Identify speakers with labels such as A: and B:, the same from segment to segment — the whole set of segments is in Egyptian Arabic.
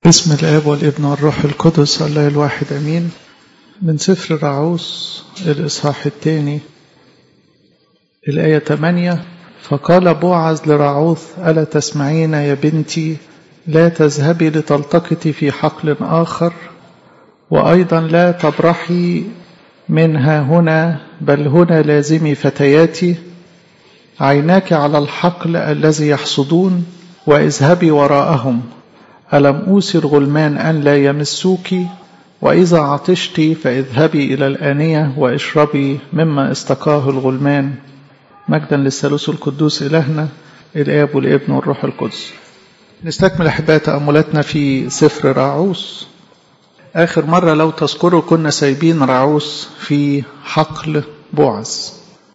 A: بسم الآب والابن والروح القدس الله الواحد أمين من سفر رعوس الإصحاح الثاني الآية 8 فقال بوعز لرعوث ألا تسمعين يا بنتي لا تذهبي لتلتقطي في حقل آخر وأيضا لا تبرحي منها هنا بل هنا لازمي فتياتي عيناك على الحقل الذي يحصدون واذهبي وراءهم ألم أوسر غلمان أن لا يمسوك وإذا عطشت فاذهبي إلى الآنية واشربي مما استقاه الغلمان مجدا للثالوث القدوس إلهنا الآب والابن والروح القدس نستكمل أحباء تأملاتنا في سفر راعوس آخر مرة لو تذكروا كنا سايبين راعوس في حقل بوعز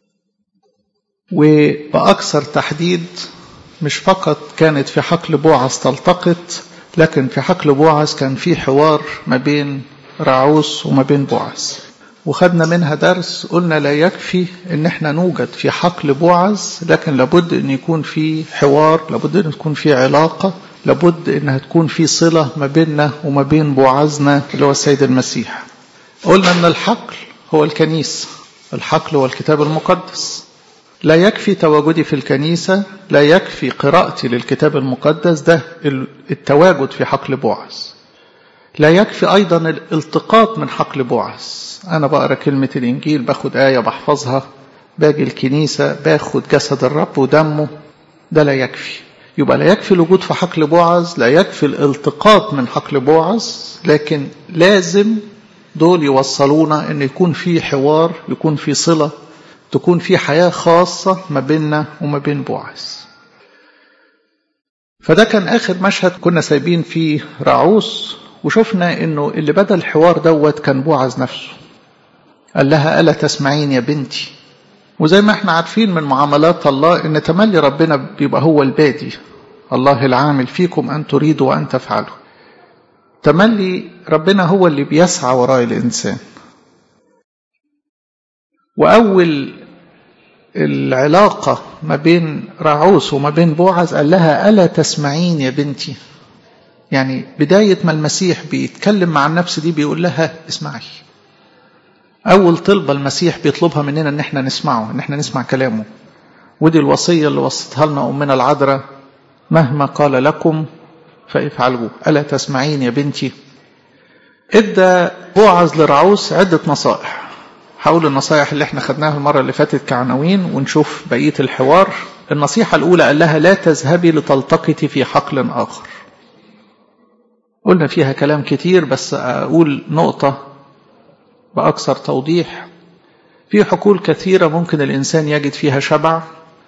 A: وبأكثر تحديد مش فقط كانت في حقل بوعز تلتقط لكن في حقل بوعز كان في حوار ما بين راعوس وما بين بوعز وخدنا منها درس قلنا لا يكفي ان احنا نوجد في حقل بوعز لكن لابد ان يكون في حوار لابد ان تكون في علاقة لابد انها تكون في صلة ما بيننا وما بين بوعزنا اللي هو السيد المسيح قلنا ان الحقل هو الكنيسة الحقل هو الكتاب المقدس لا يكفي تواجدي في الكنيسة لا يكفي قراءتي للكتاب المقدس ده التواجد في حقل بوعز لا يكفي أيضا الالتقاط من حقل بوعز أنا بقرأ كلمة الإنجيل باخد آية بحفظها باجي الكنيسة باخد جسد الرب ودمه ده لا يكفي يبقى لا يكفي الوجود في حقل بوعز لا يكفي الالتقاط من حقل بوعز لكن لازم دول يوصلونا ان يكون في حوار يكون في صله تكون في حياة خاصة ما بيننا وما بين بوعز فده كان آخر مشهد كنا سايبين فيه رعوس وشفنا انه اللي بدأ الحوار دوت كان بوعز نفسه قال لها ألا تسمعين يا بنتي وزي ما احنا عارفين من معاملات الله ان تملي ربنا بيبقى هو البادي الله العامل فيكم أن تريدوا وأن تفعلوا تملي ربنا هو اللي بيسعى وراء الإنسان وأول العلاقة ما بين راعوس وما بين بوعز قال لها ألا تسمعين يا بنتي يعني بداية ما المسيح بيتكلم مع النفس دي بيقول لها اسمعي أول طلبة المسيح بيطلبها مننا إن احنا نسمعه إن احنا نسمع كلامه ودي الوصية اللي وصتها لنا أمنا العذراء مهما قال لكم فافعلوا ألا تسمعين يا بنتي ادى بوعز لرعوس عدة نصائح هقول النصائح اللي احنا خدناها المرة اللي فاتت كعناوين ونشوف بقية الحوار النصيحة الأولى قال لها لا تذهبي لتلتقطي في حقل آخر قلنا فيها كلام كتير بس أقول نقطة بأكثر توضيح في حقول كثيرة ممكن الإنسان يجد فيها شبع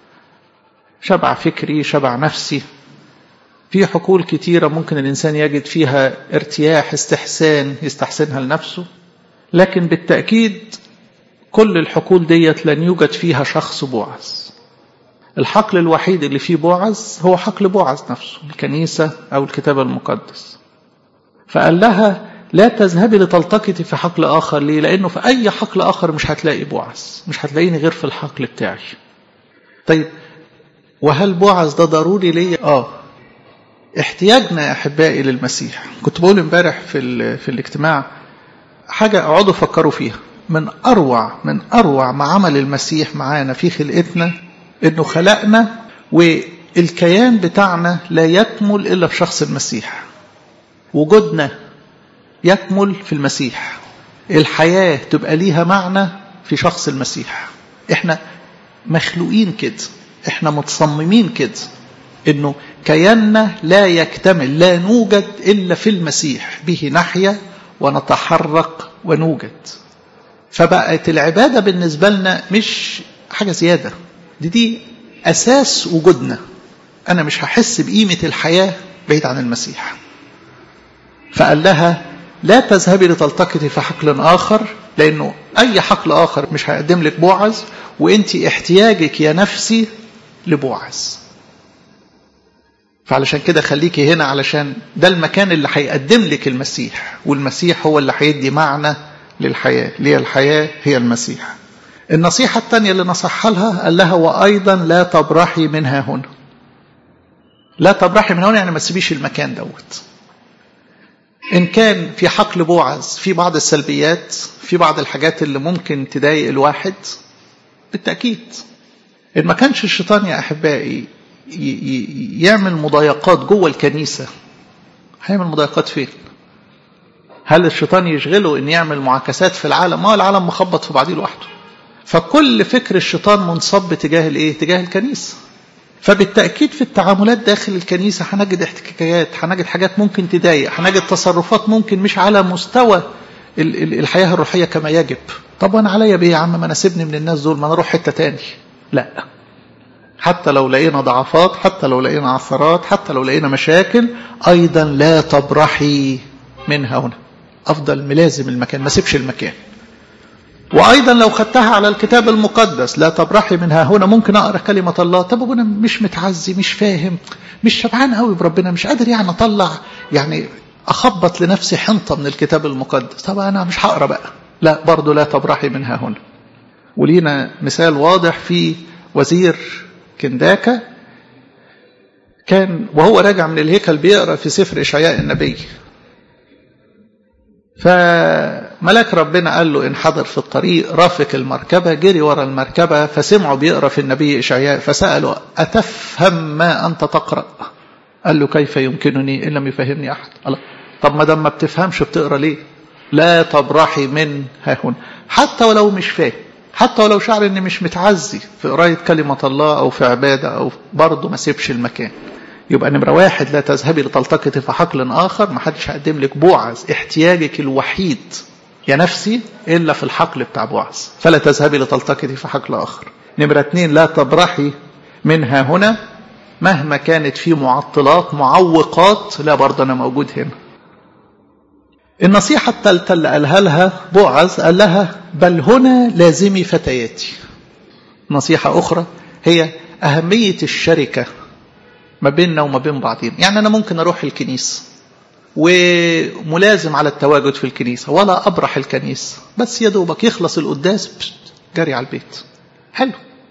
A: شبع فكري شبع نفسي في حقول كتيرة ممكن الإنسان يجد فيها ارتياح استحسان يستحسنها لنفسه لكن بالتأكيد كل الحقول ديت لن يوجد فيها شخص بوعز الحقل الوحيد اللي فيه بوعز هو حقل بوعز نفسه الكنيسة أو الكتاب المقدس فقال لها لا تذهبي لتلتقطي في حقل آخر ليه لأنه في أي حقل آخر مش هتلاقي بوعز مش هتلاقيني غير في الحقل بتاعي طيب وهل بوعز ده ضروري ليا آه احتياجنا يا أحبائي للمسيح كنت بقول امبارح في, في الاجتماع حاجة اقعدوا فكروا فيها من أروع من أروع ما عمل المسيح معانا في خلقتنا إنه خلقنا والكيان بتاعنا لا يكمل إلا في شخص المسيح وجودنا يكمل في المسيح الحياة تبقى ليها معنى في شخص المسيح احنا مخلوقين كده احنا متصممين كده انه كياننا لا يكتمل لا نوجد الا في المسيح به نحيا ونتحرك ونوجد فبقت العبادة بالنسبة لنا مش حاجة زيادة دي دي أساس وجودنا أنا مش هحس بقيمة الحياة بعيد عن المسيح فقال لها لا تذهبي لتلتقطي في حقل آخر لأنه أي حقل آخر مش هيقدم لك بوعز وأنت احتياجك يا نفسي لبوعز فعلشان كده خليكي هنا علشان ده المكان اللي هيقدم لك المسيح والمسيح هو اللي هيدي معنى للحياة ليه الحياة هي المسيح النصيحة الثانية اللي نصحها لها قال لها وأيضا لا تبرحي منها هنا لا تبرحي من هنا يعني ما تسيبيش المكان دوت إن كان في حقل بوعز في بعض السلبيات في بعض الحاجات اللي ممكن تضايق الواحد بالتأكيد إن ما كانش الشيطان يا أحبائي يعمل مضايقات جوه الكنيسة هيعمل مضايقات فين؟ هل الشيطان يشغله ان يعمل معاكسات في العالم؟ ما العالم مخبط في بعضيه لوحده. فكل فكر الشيطان منصب تجاه الايه؟ تجاه الكنيسه. فبالتاكيد في التعاملات داخل الكنيسه هنجد احتكاكات، هنجد حاجات ممكن تضايق، هنجد تصرفات ممكن مش على مستوى الحياه الروحيه كما يجب. طب وانا عليا بايه يا عم ما انا سيبني من الناس دول ما انا اروح حته تاني. لا. حتى لو لقينا ضعفات، حتى لو لقينا عثرات، حتى لو لقينا مشاكل، ايضا لا تبرحي منها هنا. افضل ملازم المكان ما سيبش المكان وايضا لو خدتها على الكتاب المقدس لا تبرحي منها هنا ممكن اقرا كلمه الله طب انا مش متعزي مش فاهم مش شبعان قوي بربنا مش قادر يعني اطلع يعني اخبط لنفسي حنطه من الكتاب المقدس طب انا مش هقرا بقى لا برضه لا تبرحي منها هنا ولينا مثال واضح في وزير كنداكا كان وهو راجع من الهيكل بيقرا في سفر اشعياء النبي فملاك ربنا قال له انحدر في الطريق رافق المركبة جري ورا المركبة فسمعوا بيقرأ في النبي إشعياء فسألوا أتفهم ما أنت تقرأ قال له كيف يمكنني إن لم يفهمني أحد الله طب ما دام ما بتفهمش بتقرأ ليه لا تبرحي من ها هنا حتى ولو مش فاهم حتى ولو شعر اني مش متعزي في قرايه كلمه الله او في عباده او برضه ما سيبش المكان يبقى نمرة واحد لا تذهبي لتلتقطي في حقل آخر ما حدش هيقدم لك بوعز احتياجك الوحيد يا نفسي إلا في الحقل بتاع بوعز فلا تذهبي لتلتقطي في حقل آخر نمرة اتنين لا تبرحي منها هنا مهما كانت في معطلات معوقات لا برضه أنا موجود هنا النصيحة الثالثة اللي قالها لها بوعز قال لها بل هنا لازمي فتياتي نصيحة أخرى هي أهمية الشركة ما بيننا وما بين بعضين يعني أنا ممكن أروح الكنيسة وملازم على التواجد في الكنيسة ولا أبرح الكنيسة بس يا دوبك يخلص القداس جري على البيت حلو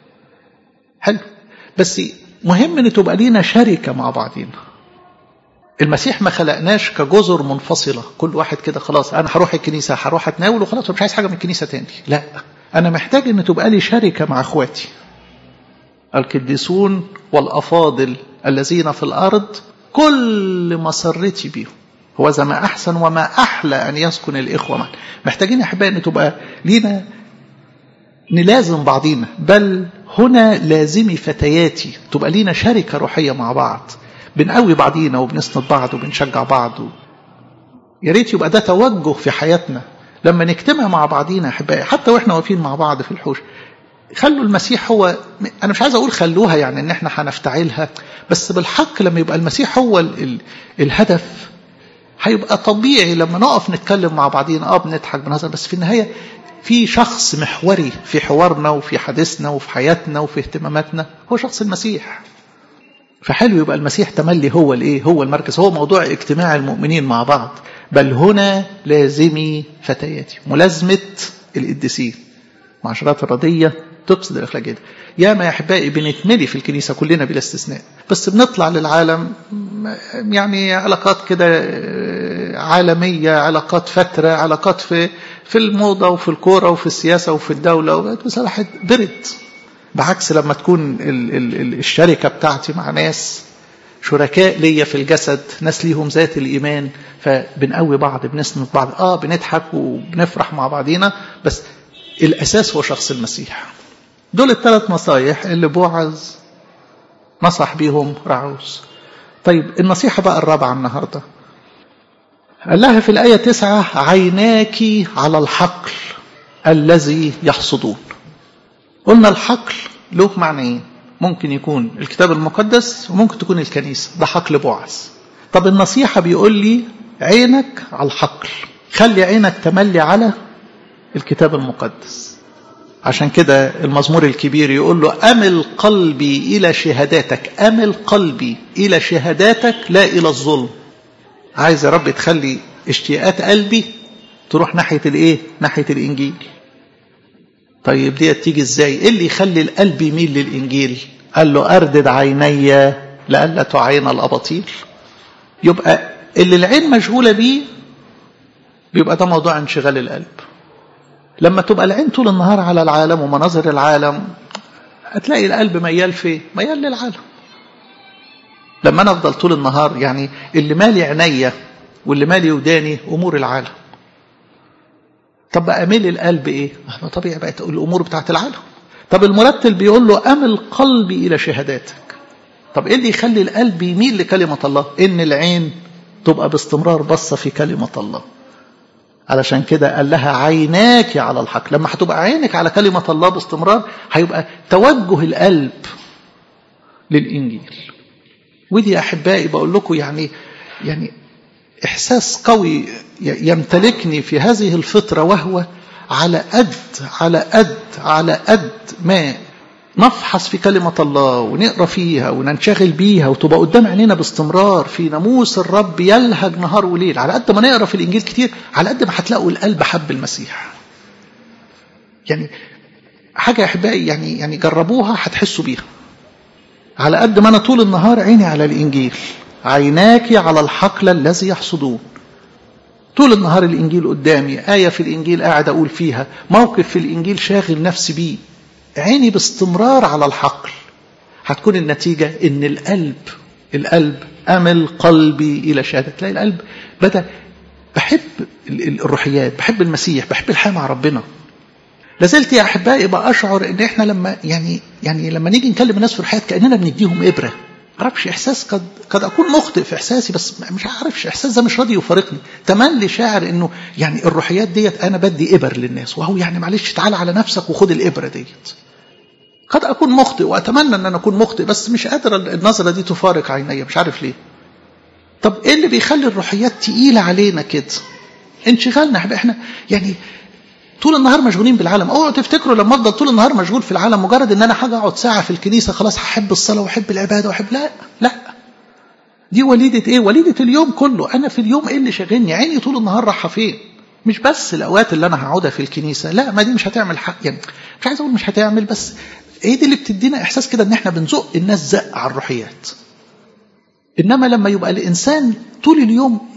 A: حلو بس مهم ان تبقى لينا شركة مع بعضين المسيح ما خلقناش كجزر منفصلة كل واحد كده خلاص أنا هروح الكنيسة هروح أتناول وخلاص مش عايز حاجة من الكنيسة تاني لا أنا محتاج أن تبقى لي شركة مع أخواتي القديسون والأفاضل الذين في الأرض كل مسرتي بيهم هو زي ما أحسن وما أحلى أن يسكن الإخوة معا محتاجين يا أحبائي أن تبقى لينا نلازم بعضينا بل هنا لازمي فتياتي تبقى لينا شركة روحية مع بعض بنقوي بعضينا وبنسند بعض وبنشجع بعض يا ريت يبقى ده توجه في حياتنا لما نجتمع مع بعضينا احبائي حتى واحنا واقفين مع بعض في الحوش خلوا المسيح هو انا مش عايز اقول خلوها يعني ان احنا هنفتعلها بس بالحق لما يبقى المسيح هو ال ال الهدف هيبقى طبيعي لما نقف نتكلم مع بعضينا اه بنضحك بنهزر بس في النهايه في شخص محوري في حوارنا وفي حديثنا وفي حياتنا وفي اهتماماتنا هو شخص المسيح فحلو يبقى المسيح تملي هو الايه هو المركز هو موضوع اجتماع المؤمنين مع بعض بل هنا لازمي فتياتي ملازمه القديسين معاشرات الرضيه تقصد الاخلاق جدا يا ما يا احبائي بنتملي في الكنيسه كلنا بلا استثناء بس بنطلع للعالم يعني علاقات كده عالميه علاقات فتره علاقات في في الموضه وفي الكوره وفي السياسه وفي الدوله بس واحد برد بعكس لما تكون ال ال ال الشركه بتاعتي مع ناس شركاء ليا في الجسد ناس ليهم ذات الايمان فبنقوي بعض بنسند بعض اه بنضحك وبنفرح مع بعضينا بس الاساس هو شخص المسيح دول الثلاث نصايح اللي بوعز نصح بيهم رعوس طيب النصيحة بقى الرابعة النهاردة قال لها في الآية تسعة عيناك على الحقل الذي يحصدون قلنا الحقل له معنيين ممكن يكون الكتاب المقدس وممكن تكون الكنيسة ده حقل بوعز طب النصيحة بيقول لي عينك على الحقل خلي عينك تملي على الكتاب المقدس عشان كده المزمور الكبير يقول له أمل قلبي إلى شهاداتك أمل قلبي إلى شهاداتك لا إلى الظلم عايز يا رب تخلي اشتياقات قلبي تروح ناحية الايه ناحية الإنجيل طيب دي تيجي ازاي ايه اللي يخلي القلب يميل للإنجيل قال له أردد عيني لئلا تعين الأباطيل يبقى اللي العين مشغولة بيه بيبقى ده موضوع انشغال القلب لما تبقى العين طول النهار على العالم ومناظر العالم هتلاقي القلب ميال فين ميال للعالم لما انا افضل طول النهار يعني اللي مالي عينيا واللي مالي وداني امور العالم طب بقى ميل القلب ايه ما طبيعي بقت الامور بتاعت العالم طب المرتل بيقول له امل قلبي الى شهاداتك طب ايه اللي يخلي القلب يميل لكلمه الله ان العين تبقى باستمرار بصه في كلمه الله علشان كده قال لها عيناك على الحق لما هتبقى عينك على كلمه الله باستمرار هيبقى توجه القلب للانجيل ودي يا احبائي بقول لكم يعني يعني احساس قوي يمتلكني في هذه الفتره وهو على قد على قد على قد ما نفحص في كلمة الله ونقرا فيها وننشغل بيها وتبقى قدام عينينا باستمرار في ناموس الرب يلهج نهار وليل على قد ما نقرا في الانجيل كتير على قد ما هتلاقوا القلب حب المسيح. يعني حاجة يا احبائي يعني يعني جربوها هتحسوا بيها. على قد ما انا طول النهار عيني على الانجيل عيناك على الحقل الذي يحصدون طول النهار الانجيل قدامي ايه في الانجيل قاعد اقول فيها موقف في الانجيل شاغل نفسي بيه عيني باستمرار على الحقل هتكون النتيجه ان القلب القلب امل قلبي الى شهاده تلاقي القلب بدا بحب الروحيات بحب المسيح بحب الحياه مع ربنا لازلت يا احبائي باشعر ان احنا لما يعني يعني لما نيجي نكلم الناس في الحياه كاننا بنديهم ابره معرفش احساس قد قد اكون مخطئ في احساسي بس مش عارفش احساس ده مش راضي يفارقني تملي شاعر انه يعني الروحيات ديت انا بدي ابر للناس وهو يعني معلش تعالى على نفسك وخد الابره ديت قد اكون مخطئ واتمنى ان انا اكون مخطئ بس مش قادر النظره دي تفارق عيني مش عارف ليه طب ايه اللي بيخلي الروحيات تقيله علينا كده انشغالنا احنا يعني طول النهار مشغولين بالعالم اوعوا تفتكروا لما افضل طول النهار مشغول في العالم مجرد ان انا حاجه اقعد ساعه في الكنيسه خلاص هحب الصلاه واحب العباده واحب لا لا دي وليده ايه وليده اليوم كله انا في اليوم ايه اللي شاغلني عيني طول النهار رايحه فين مش بس الاوقات اللي انا هقعدها في الكنيسه لا ما دي مش هتعمل حق يعني مش عايز اقول مش هتعمل بس ايه دي اللي بتدينا احساس كده ان احنا بنزق الناس زق على الروحيات انما لما يبقى الانسان طول اليوم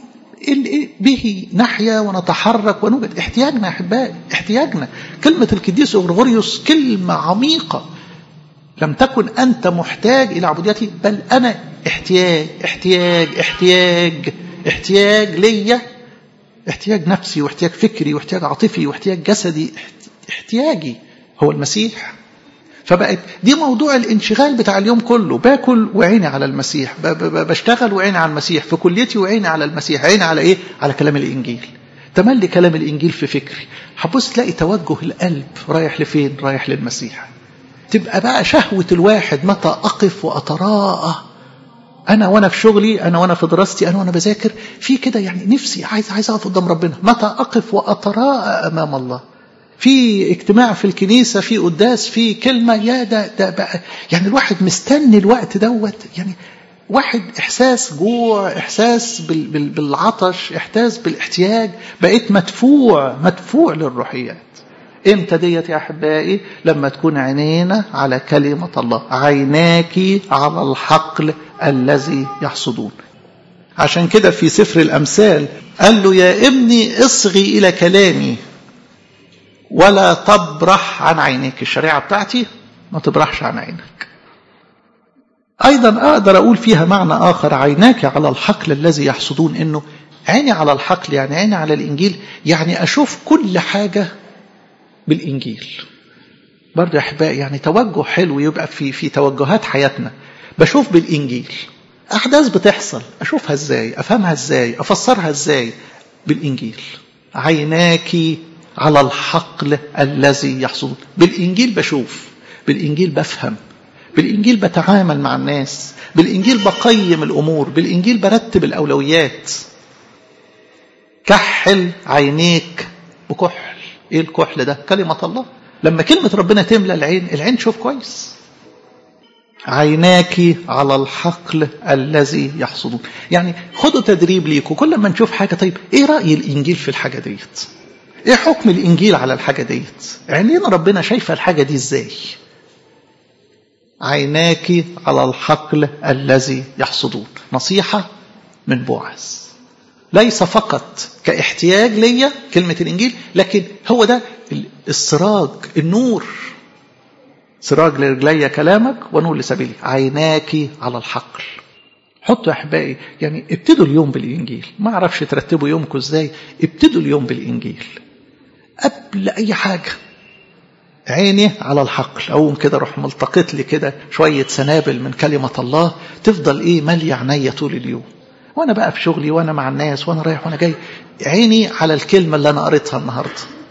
A: به نحيا ونتحرك ونوجد احتياجنا يا احبائي احتياجنا كلمه القديس اغريغوريوس كلمه عميقه لم تكن انت محتاج الى عبوديتي بل انا احتياج احتياج احتياج احتياج ليا احتياج نفسي واحتياج فكري واحتياج عاطفي واحتياج جسدي احتياجي هو المسيح فبقت دي موضوع الانشغال بتاع اليوم كله باكل وعيني على المسيح بشتغل وعيني على المسيح في كليتي وعيني على المسيح عيني على ايه على كلام الانجيل تملي كلام الانجيل في فكري هتبص تلاقي توجه القلب رايح لفين رايح للمسيح تبقى بقى شهوة الواحد متى أقف وأتراءى أنا وأنا في شغلي أنا وأنا في دراستي أنا وأنا بذاكر في كده يعني نفسي عايز عايز أقف قدام ربنا متى أقف وأتراءى أمام الله في اجتماع في الكنيسة في قداس في كلمة يا ده ده بقى يعني الواحد مستني الوقت دوت يعني واحد إحساس جوع إحساس بال بال بالعطش إحساس بالاحتياج بقيت مدفوع مدفوع للروحيات امتى ديت يا احبائي لما تكون عينينا على كلمه الله عيناك على الحقل الذي يحصدون عشان كده في سفر الامثال قال له يا ابني اصغي الى كلامي ولا تبرح عن عينيك الشريعه بتاعتي ما تبرحش عن عينك ايضا اقدر اقول فيها معنى اخر عيناك على الحقل الذي يحصدون انه عيني على الحقل يعني عيني على الانجيل يعني اشوف كل حاجه بالإنجيل برضه يا أحبائي يعني توجه حلو يبقى في في توجهات حياتنا بشوف بالإنجيل أحداث بتحصل أشوفها إزاي أفهمها إزاي أفسرها إزاي بالإنجيل عيناك على الحقل الذي يحصد بالإنجيل بشوف بالإنجيل بفهم بالإنجيل بتعامل مع الناس بالإنجيل بقيم الأمور بالإنجيل برتب الأولويات كحل عينيك بكحل ايه الكحل ده كلمة الله لما كلمة ربنا تملى العين العين تشوف كويس عيناك على الحقل الذي يحصدون يعني خدوا تدريب ليكم كل ما نشوف حاجة طيب ايه رأي الانجيل في الحاجة ديت ايه حكم الانجيل على الحاجة ديت عينين ربنا شايفة الحاجة دي ازاي عيناك على الحقل الذي يحصدون نصيحة من بوعز ليس فقط كاحتياج ليا كلمة الإنجيل لكن هو ده السراج النور سراج لرجلي كلامك ونور لسبيلي عيناك على الحقل حطوا يا احبائي يعني ابتدوا اليوم بالانجيل ما اعرفش ترتبوا يومكم ازاي ابتدوا اليوم بالانجيل قبل اي حاجه عيني على الحقل اقوم كده اروح ملتقط لي كده شويه سنابل من كلمه الله تفضل ايه ماليه عينيا طول اليوم وانا بقى في شغلي وانا مع الناس وانا رايح وانا جاي عيني على الكلمه اللي انا قريتها النهارده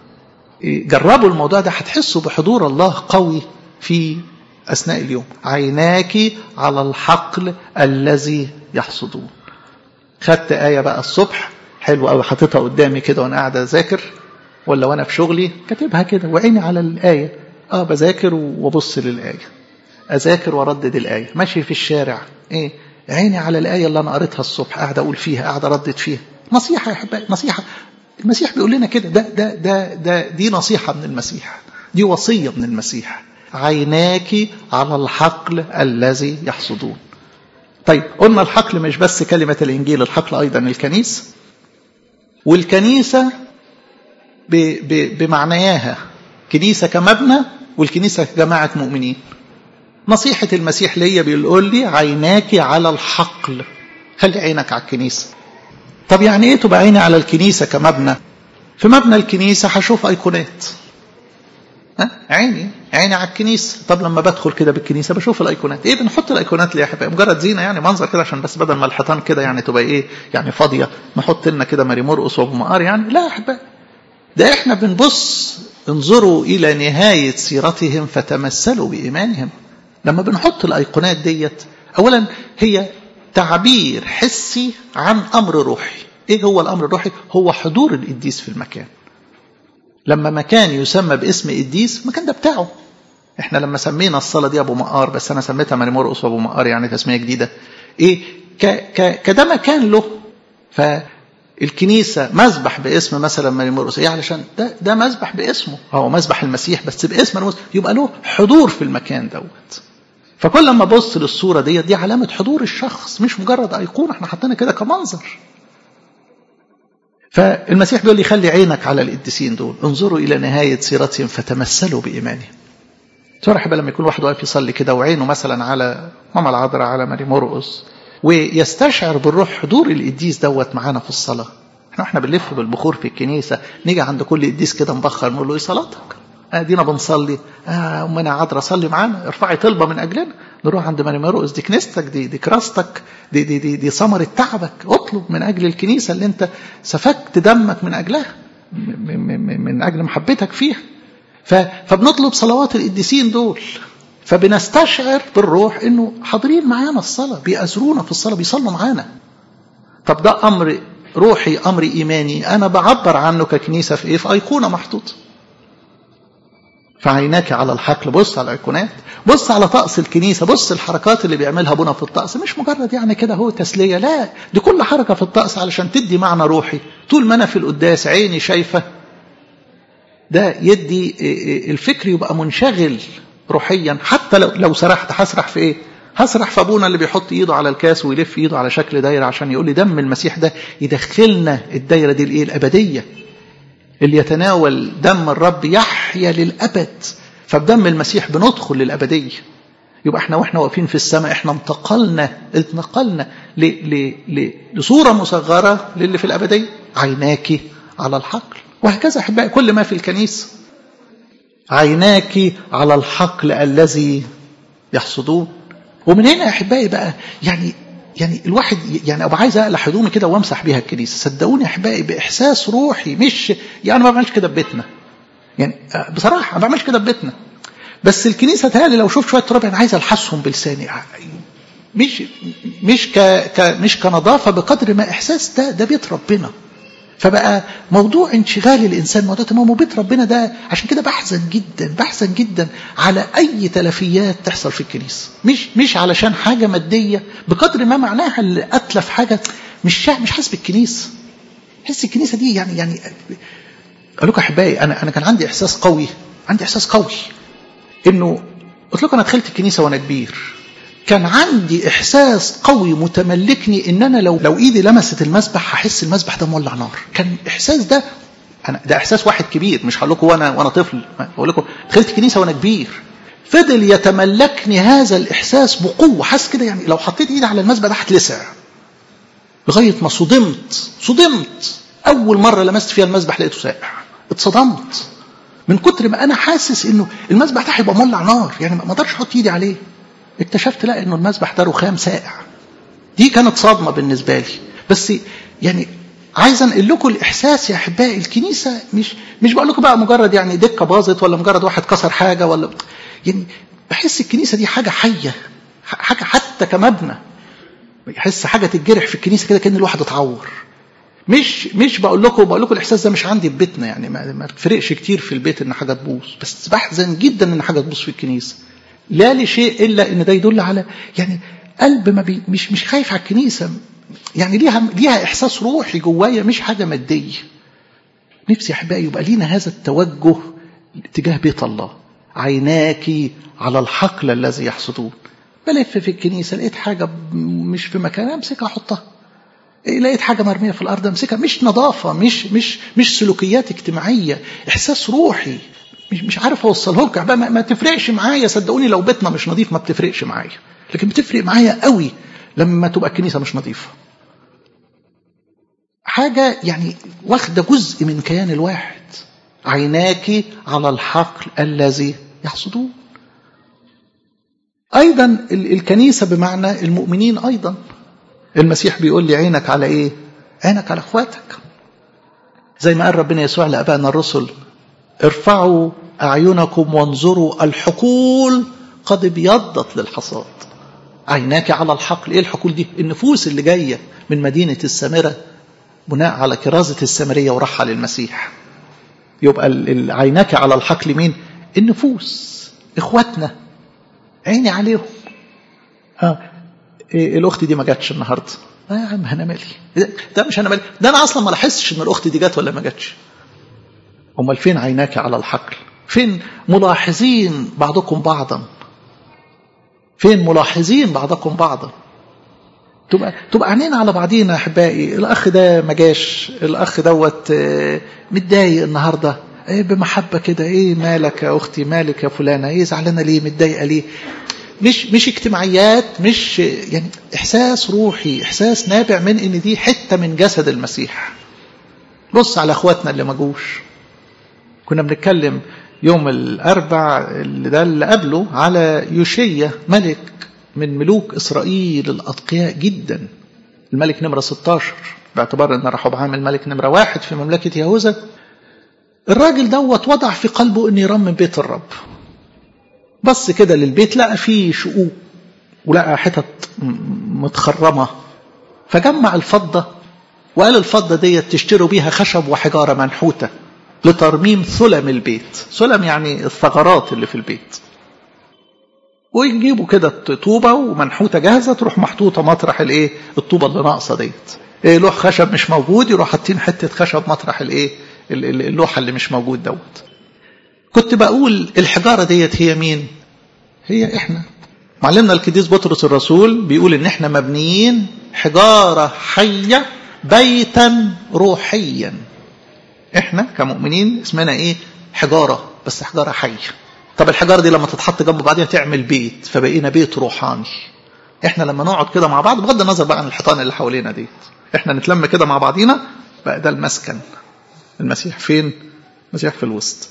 A: جربوا الموضوع ده هتحسوا بحضور الله قوي في أثناء اليوم عيناك على الحقل الذي يحصدون خدت آية بقى الصبح حلو قوي حاططها قدامي كده وأنا قاعد أذاكر ولا وأنا في شغلي كاتبها كده وعيني على الآية آه بذاكر وأبص للآية أذاكر وأردد الآية ماشي في الشارع إيه عيني على الآية اللي أنا قريتها الصبح قاعد أقول فيها قاعد أردد فيها نصيحة يا أحبائي نصيحة المسيح بيقول لنا كده ده ده ده ده دي نصيحة من المسيح دي وصية من المسيح عيناك على الحقل الذي يحصدون طيب قلنا الحقل مش بس كلمة الإنجيل الحقل أيضا الكنيسة والكنيسة ب ب بمعنياها كنيسة كمبنى والكنيسة كجماعة مؤمنين نصيحة المسيح ليا بيقول لي عيناك على الحقل خلي عينك على الكنيسة طب يعني ايه تبقى عيني على الكنيسة كمبنى في مبنى الكنيسة هشوف ايقونات ها عيني عيني على الكنيسة طب لما بدخل كده بالكنيسة بشوف الايقونات ايه بنحط الايقونات ليه يا حبايبي مجرد زينة يعني منظر كده عشان بس بدل ما الحيطان كده يعني تبقى ايه يعني فاضية نحط لنا كده ماري مرقص وابو مقار يعني لا يا حبايبي ده احنا بنبص انظروا الى نهاية سيرتهم فتمثلوا بإيمانهم لما بنحط الايقونات ديت اولا هي تعبير حسي عن امر روحي ايه هو الامر الروحي هو حضور القديس في المكان لما مكان يسمى باسم قديس المكان ده بتاعه احنا لما سمينا الصلاه دي ابو مقار بس انا سميتها ماري مرقص وابو مقار يعني تسميه جديده ايه ك ك كده مكان له فالكنيسه مذبح باسم مثلا ماري مرقص ايه علشان ده ده مذبح باسمه هو مذبح المسيح بس باسم المسيح يبقى له حضور في المكان دوت فكل لما ابص للصوره ديت دي علامه حضور الشخص مش مجرد ايقونه احنا حاطينها كده كمنظر فالمسيح بيقول لي خلي عينك على القديسين دول انظروا الى نهايه سيرتهم فتمثلوا بايمانهم ترى بقى لما يكون واحد واقف يصلي كده وعينه مثلا على ماما العذراء على ماري مرقص ويستشعر بالروح حضور القديس دوت معانا في الصلاه احنا احنا بنلف بالبخور في الكنيسه نيجي عند كل قديس كده نبخر نقول له ايه صلاتك ادينا بنصلي اه امنا عذراء صلي معانا ارفعي طلبه من اجلنا نروح عند ماري مرقس دي كنيستك دي دي كراستك دي دي دي, دي ثمره تعبك اطلب من اجل الكنيسه اللي انت سفكت دمك من اجلها من اجل محبتك فيها فبنطلب صلوات القديسين دول فبنستشعر بالروح انه حاضرين معانا الصلاه بيأزرونا في الصلاه بيصلوا معانا طب ده امر روحي امر ايماني انا بعبر عنه ككنيسه في ايه في ايقونه محطوطه فعيناك على الحقل بص على الايقونات بص على طقس الكنيسه بص الحركات اللي بيعملها ابونا في الطقس مش مجرد يعني كده هو تسليه لا دي كل حركه في الطقس علشان تدي معنى روحي طول ما انا في القداس عيني شايفه ده يدي الفكر يبقى منشغل روحيا حتى لو لو سرحت هسرح في ايه هسرح في ابونا اللي بيحط ايده على الكاس ويلف ايده على شكل دايره عشان يقول لي دم المسيح ده يدخلنا الدايره دي الايه الابديه اللي يتناول دم الرب يحيا للأبد فبدم المسيح بندخل للأبدية يبقى احنا واحنا واقفين في السماء احنا انتقلنا انتقلنا ل ل ل لصورة مصغرة للي في الأبدية عيناك على الحقل وهكذا أحبائي كل ما في الكنيسة عيناك على الحقل الذي يحصدون ومن هنا يا أحبائي بقى يعني يعني الواحد يعني ابقى عايز اقلع هدومي كده وامسح بيها الكنيسه صدقوني يا احبائي باحساس روحي مش يعني ما بعملش كده في بيتنا يعني بصراحه ما بعملش كده في بيتنا بس الكنيسه تهالي لو شوف شويه تراب انا عايز الحسهم بلساني مش مش ك, ك مش كنظافه بقدر ما احساس ده ده بيت ربنا فبقى موضوع انشغال الانسان موضوع تمام بيت ربنا ده عشان كده بحزن جدا بحزن جدا على اي تلفيات تحصل في الكنيسه مش مش علشان حاجه ماديه بقدر ما معناها اللي اتلف حاجه مش شا... مش حاسس بالكنيسه حس الكنيسه دي يعني يعني اقول لكم احبائي انا انا كان عندي احساس قوي عندي احساس قوي انه قلت لكم انا دخلت الكنيسه وانا كبير كان عندي احساس قوي متملكني ان انا لو لو ايدي لمست المسبح هحس المسبح ده مولع نار كان الاحساس ده انا ده احساس واحد كبير مش هقول لكم وانا وانا طفل بقول لكم دخلت الكنيسه وانا كبير فضل يتملكني هذا الاحساس بقوه حاسس كده يعني لو حطيت ايدي على المسبح ده هتلسع لغايه ما صدمت صدمت اول مره لمست فيها المسبح لقيته ساقع اتصدمت من كتر ما انا حاسس انه المسبح ده هيبقى مولع نار يعني ما اقدرش احط ايدي عليه اكتشفت لا انه المسبح ده رخام ساقع دي كانت صدمه بالنسبه لي بس يعني عايز انقل لكم الاحساس يا احبائي الكنيسه مش مش بقول لكم بقى مجرد يعني دكه باظت ولا مجرد واحد كسر حاجه ولا يعني بحس الكنيسه دي حاجه حيه حاجه حتى كمبنى بحس حاجه تتجرح في الكنيسه كده كان الواحد اتعور مش مش بقول لكم بقول لكم الاحساس ده مش عندي في بيتنا يعني ما, ما بتفرقش كتير في البيت ان حاجه تبوظ بس بحزن جدا ان حاجه تبوظ في الكنيسه لا لشيء الا ان ده يدل على يعني قلب ما بي مش مش خايف على الكنيسه يعني ليها ليها احساس روحي جوايا مش حاجه ماديه نفسي يا احبائي يبقى لينا هذا التوجه تجاه بيت الله عيناك على الحقل الذي يحصدون بلف في الكنيسه لقيت حاجه مش في مكانها امسكها احطها لقيت حاجه مرميه في الارض امسكها مش نظافه مش مش مش سلوكيات اجتماعيه احساس روحي مش مش عارف اوصله لكم ما, ما تفرقش معايا صدقوني لو بيتنا مش نظيف ما بتفرقش معايا لكن بتفرق معايا قوي لما تبقى الكنيسه مش نظيفه حاجه يعني واخده جزء من كيان الواحد عيناك على الحقل الذي يحصدون ايضا الكنيسه بمعنى المؤمنين ايضا المسيح بيقول لي عينك على ايه عينك على اخواتك زي ما قال ربنا يسوع لابائنا الرسل ارفعوا اعينكم وانظروا الحقول قد ابيضت للحصاد عيناك على الحقل ايه الحقول دي النفوس اللي جايه من مدينه السامره بناء على كرازه السامريه ورحل المسيح يبقى عيناك على الحقل مين النفوس اخواتنا عيني عليهم اه إيه الاخت دي ما جاتش النهارده لا يا عم انا مالي ده مش انا مالي ده انا اصلا ما لاحظتش ان الاخت دي جت ولا ما جاتش امال فين عيناك على الحقل فين ملاحظين بعضكم بعضا فين ملاحظين بعضكم بعضا تبقى تبقى عينينا على بعضينا يا احبائي الاخ ده ما جاش الاخ دوت متضايق النهارده ايه بمحبه كده ايه مالك يا اختي مالك يا فلانه ايه زعلانه ليه متضايقه ليه مش مش اجتماعيات مش يعني احساس روحي احساس نابع من ان دي حته من جسد المسيح بص على اخواتنا اللي ما جوش كنا بنتكلم يوم الاربع اللي ده اللي قبله على يوشية ملك من ملوك اسرائيل الاتقياء جدا الملك نمره 16 باعتبار ان رحبعام الملك نمره واحد في مملكه يهوذا الراجل دوت وضع في قلبه ان يرمم بيت الرب بص كده للبيت لقى فيه شقوق ولقى حتت متخرمة فجمع الفضة وقال الفضة ديت تشتروا بيها خشب وحجارة منحوتة لترميم سلم البيت سلم يعني الثغرات اللي في البيت ويجيبوا كده طوبة ومنحوتة جاهزة تروح محطوطة مطرح الايه الطوبة اللي ناقصة ديت إيه لوح خشب مش موجود يروح حاطين حتة خشب مطرح الايه اللوحة اللي مش موجود دوت كنت بقول الحجارة ديت هي مين هي احنا معلمنا القديس بطرس الرسول بيقول ان احنا مبنيين حجارة حية بيتا روحيا احنا كمؤمنين اسمنا ايه حجارة بس حجارة حية طب الحجارة دي لما تتحط جنب بعضها تعمل بيت فبقينا بيت روحاني احنا لما نقعد كده مع بعض بغض النظر بقى عن الحيطان اللي حوالينا ديت احنا نتلم كده مع بعضينا بقى ده المسكن المسيح فين المسيح في الوسط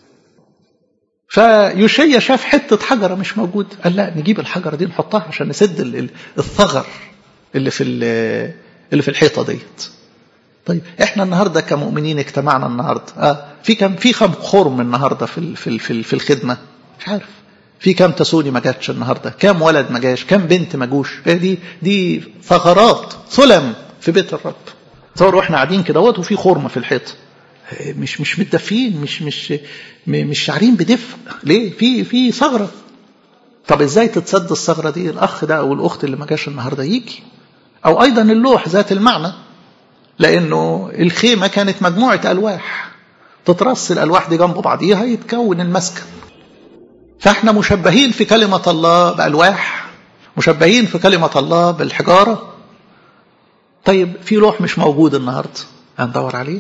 A: فيوشيا شاف حتة حجرة مش موجود قال لا نجيب الحجرة دي نحطها عشان نسد الثغر اللي في اللي في الحيطة ديت طيب احنا النهارده كمؤمنين اجتمعنا النهارده اه في كم في كم خرم النهارده في في في, في الخدمه مش عارف في كم تسوني ما جاتش النهارده كم ولد ما جاش كم بنت ما جوش دي دي ثغرات ثلم في بيت الرب تصوروا احنا قاعدين كده وفي خرم في الحيطه مش مش متدفين مش مش مش شعرين بدفء ليه في في ثغره طب ازاي تتسد الثغره دي الاخ ده او الاخت اللي ما جاش النهارده يجي او ايضا اللوح ذات المعنى لانه الخيمه كانت مجموعه الواح تترص الالواح دي جنب بعضيها يتكون المسكن فاحنا مشبهين في كلمه الله بالواح مشبهين في كلمة الله بالحجارة طيب في لوح مش موجود النهاردة هندور عليه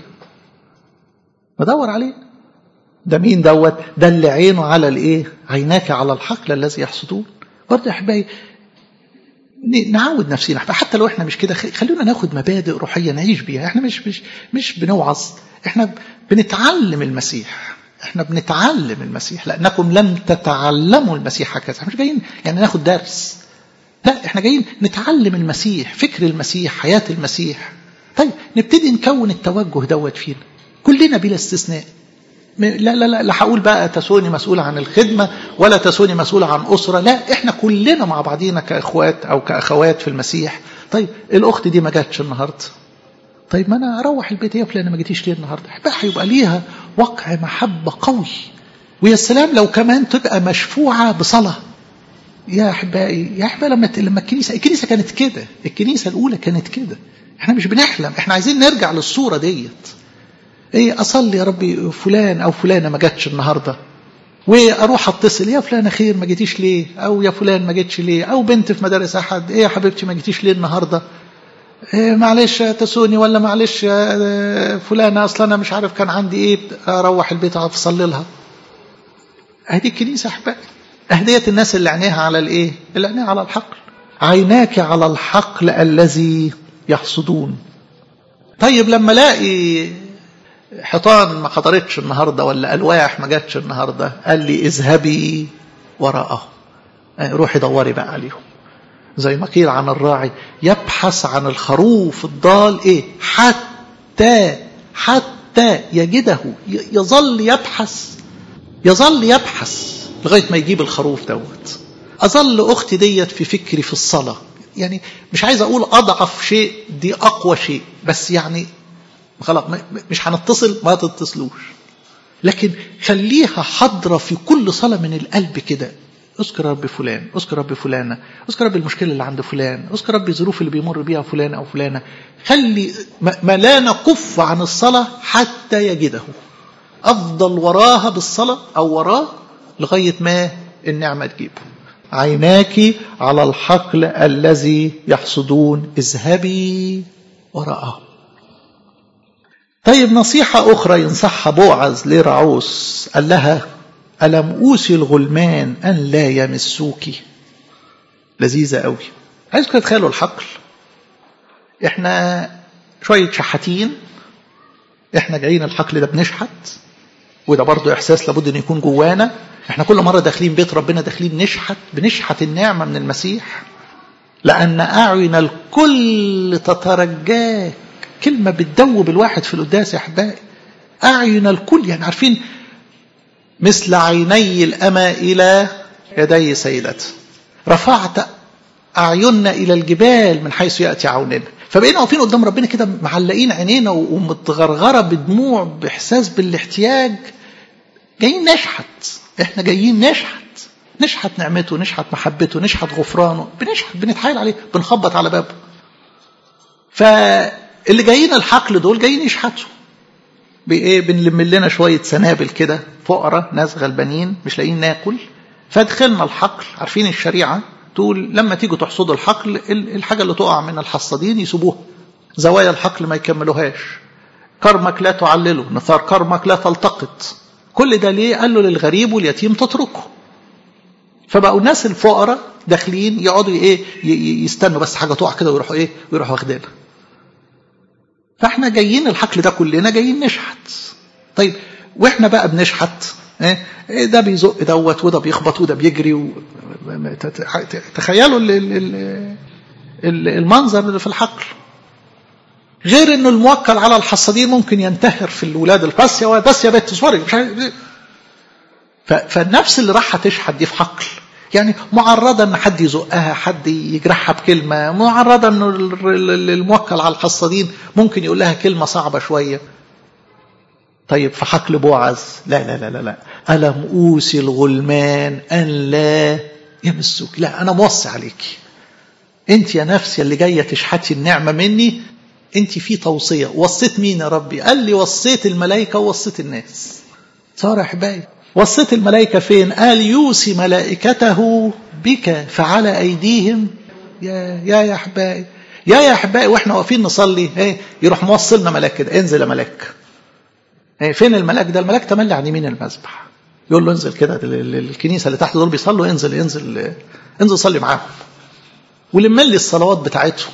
A: ندور عليه ده مين دوت ده اللي عينه على الايه عيناك على الحقل الذي يحصدون برضه يا احبائي نعود نفسنا حتى لو احنا مش كده خلونا ناخد مبادئ روحيه نعيش بيها احنا مش مش مش بنوعظ احنا بنتعلم المسيح احنا بنتعلم المسيح لانكم لم تتعلموا المسيح هكذا احنا مش جايين يعني ناخد درس لا احنا جايين نتعلم المسيح فكر المسيح حياه المسيح طيب نبتدي نكون التوجه دوت فينا كلنا بلا استثناء لا لا لا لا هقول بقى تسوني مسؤول عن الخدمة ولا تسوني مسؤول عن أسرة لا احنا كلنا مع بعضينا كأخوات أو كأخوات في المسيح طيب الأخت دي ما جاتش النهاردة طيب ما أنا أروح البيت هي فلانة ما جيتيش ليه النهاردة بقى هيبقى ليها وقع محبة قوي ويا سلام لو كمان تبقى مشفوعة بصلاة يا أحبائي يا أحبائي لما لما الكنيسة الكنيسة كانت كده الكنيسة الأولى كانت كده احنا مش بنحلم احنا عايزين نرجع للصورة ديت ايه اصلي يا ربي فلان او فلانه ما جاتش النهارده واروح اتصل يا فلانه خير ما جيتيش ليه او يا فلان ما جيتش ليه او بنت في مدارس احد ايه يا حبيبتي ما جيتيش ليه النهارده إيه معلش تسوني ولا معلش فلانه اصلا انا مش عارف كان عندي ايه اروح البيت اقف اصلي لها ادي الكنيسه احبائي اهديه الناس اللي عينيها على الايه اللي عينيها على الحقل عيناك على الحقل الذي يحصدون طيب لما الاقي حيطان ما حضرتش النهارده ولا الواح ما جاتش النهارده قال لي اذهبي وراءه روحي دوري بقى عليهم زي ما قيل عن الراعي يبحث عن الخروف الضال ايه حتى حتى يجده يظل يبحث يظل يبحث لغايه ما يجيب الخروف دوت اظل اختي ديت في فكري في الصلاه يعني مش عايز اقول اضعف شيء دي اقوى شيء بس يعني خلاص مش هنتصل ما تتصلوش لكن خليها حاضرة في كل صلاة من القلب كده اذكر رب فلان اذكر رب فلانة اذكر رب المشكلة اللي عند فلان اذكر رب الظروف اللي بيمر بيها فلان أو فلانة خلي ما لا نكف عن الصلاة حتى يجده أفضل وراها بالصلاة أو وراه لغاية ما النعمة تجيبه عيناك على الحقل الذي يحصدون اذهبي وراءه طيب نصيحة أخرى ينصحها بوعز لرعوس قال لها ألم أوصي الغلمان أن لا يمسوك لذيذة قوي عايزكم تتخيلوا الحقل احنا شوية شحاتين احنا جايين الحقل ده بنشحت وده برضو إحساس لابد أن يكون جوانا احنا كل مرة داخلين بيت ربنا داخلين نشحت بنشحت النعمة من المسيح لأن أعين الكل تترجاك كلمة بتدوب الواحد في القداس يا أحبائي أعين الكل يعني عارفين مثل عيني الأمى إلى يدي سيدته رفعت أعيننا إلى الجبال من حيث يأتي عوننا فبقينا واقفين قدام ربنا كده معلقين عينينا ومتغرغرة بدموع بإحساس بالاحتياج جايين نشحت احنا جايين نشحت نشحت نعمته نشحت محبته نشحت غفرانه بنشحت بنتحايل عليه بنخبط على بابه فاللي جايين الحقل دول جايين يشحتوا بايه بنلم لنا شويه سنابل كده فقراء ناس غلبانين مش لاقيين ناكل فدخلنا الحقل عارفين الشريعه تقول لما تيجوا تحصدوا الحقل الحاجه اللي تقع من الحصادين يسيبوها زوايا الحقل ما يكملوهاش كرمك لا تعلله نثار كرمك لا تلتقط كل ده ليه قال له للغريب واليتيم تتركه فبقوا الناس الفقراء داخلين يقعدوا ايه يستنوا بس حاجه تقع كده ويروحوا ايه ويروحوا واخدينها فاحنا جايين الحقل ده كلنا جايين نشحت طيب واحنا بقى بنشحت ايه ده بيزق دوت وده بيخبط وده بيجري و... تخيلوا ال... ال... المنظر اللي في الحقل غير انه الموكل على الحصادين ممكن ينتهر في الولاد بس يا بس يا بنت اصبري مش عارف فالنفس اللي راح تشحت دي في حقل يعني معرضة ان حد يزقها حد يجرحها بكلمة معرضة انه الموكل على الحصادين ممكن يقول لها كلمة صعبة شوية طيب في حقل بوعز لا لا لا لا لا ألم أوصي الغلمان أن لا يمسوك لا أنا موصي عليك أنت يا نفسي اللي جاية تشحتي النعمة مني أنت في توصية وصيت مين يا ربي قال لي وصيت الملائكة ووصيت الناس صار يا حبايبي وصيت الملائكة فين قال يوصي ملائكته بك فعلى أيديهم يا يا يا أحبائي يا يا أحبائي وإحنا واقفين نصلي ايه يروح موصلنا ملاك كده انزل يا ملاك ايه فين الملاك ده الملاك تملي عن يمين المذبح يقول له انزل كده الكنيسة اللي تحت دول بيصلوا انزل انزل انزل صلي معاهم ولم لي الصلوات بتاعتهم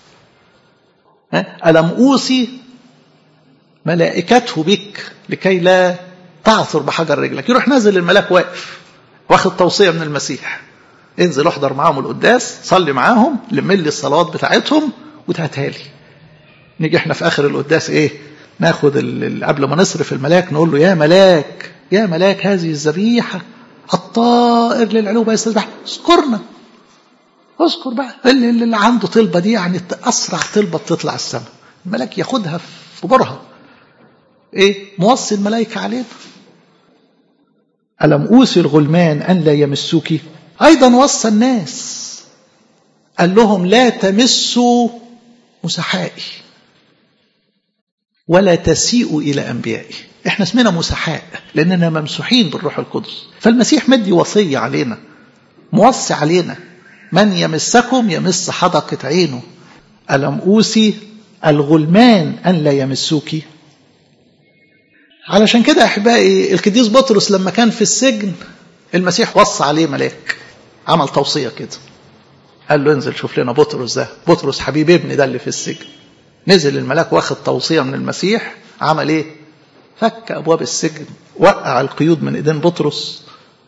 A: ألم أوصي ملائكته بك لكي لا تعثر بحجر رجلك يروح نازل الملاك واقف واخد توصية من المسيح انزل احضر معاهم القداس صلي معاهم لم لي الصلوات بتاعتهم وتهاتها لي نيجي احنا في اخر القداس ايه ناخد قبل ما نصرف الملاك نقول له يا ملاك يا ملاك هذه الذبيحة الطائر للعلو يستذبح اذكرنا اذكر بقى اللي, اللي عنده طلبة دي يعني أسرع طلبة بتطلع السماء الملاك ياخدها في برها ايه موصي الملائكة علينا ألم أوصي الغلمان أن لا يمسوك أيضا وصى الناس قال لهم لا تمسوا مسحائي ولا تسيئوا إلى أنبيائي احنا اسمنا مسحاء لأننا ممسوحين بالروح القدس فالمسيح مدي وصية علينا موصي علينا من يمسكم يمس حدقة عينه ألم أوصي الغلمان أن لا يمسوك علشان كده أحبائي القديس بطرس لما كان في السجن المسيح وصى عليه ملاك عمل توصية كده قال له انزل شوف لنا بطرس ده بطرس حبيب ابني ده اللي في السجن نزل الملاك واخد توصية من المسيح عمل ايه فك أبواب السجن وقع القيود من ايدين بطرس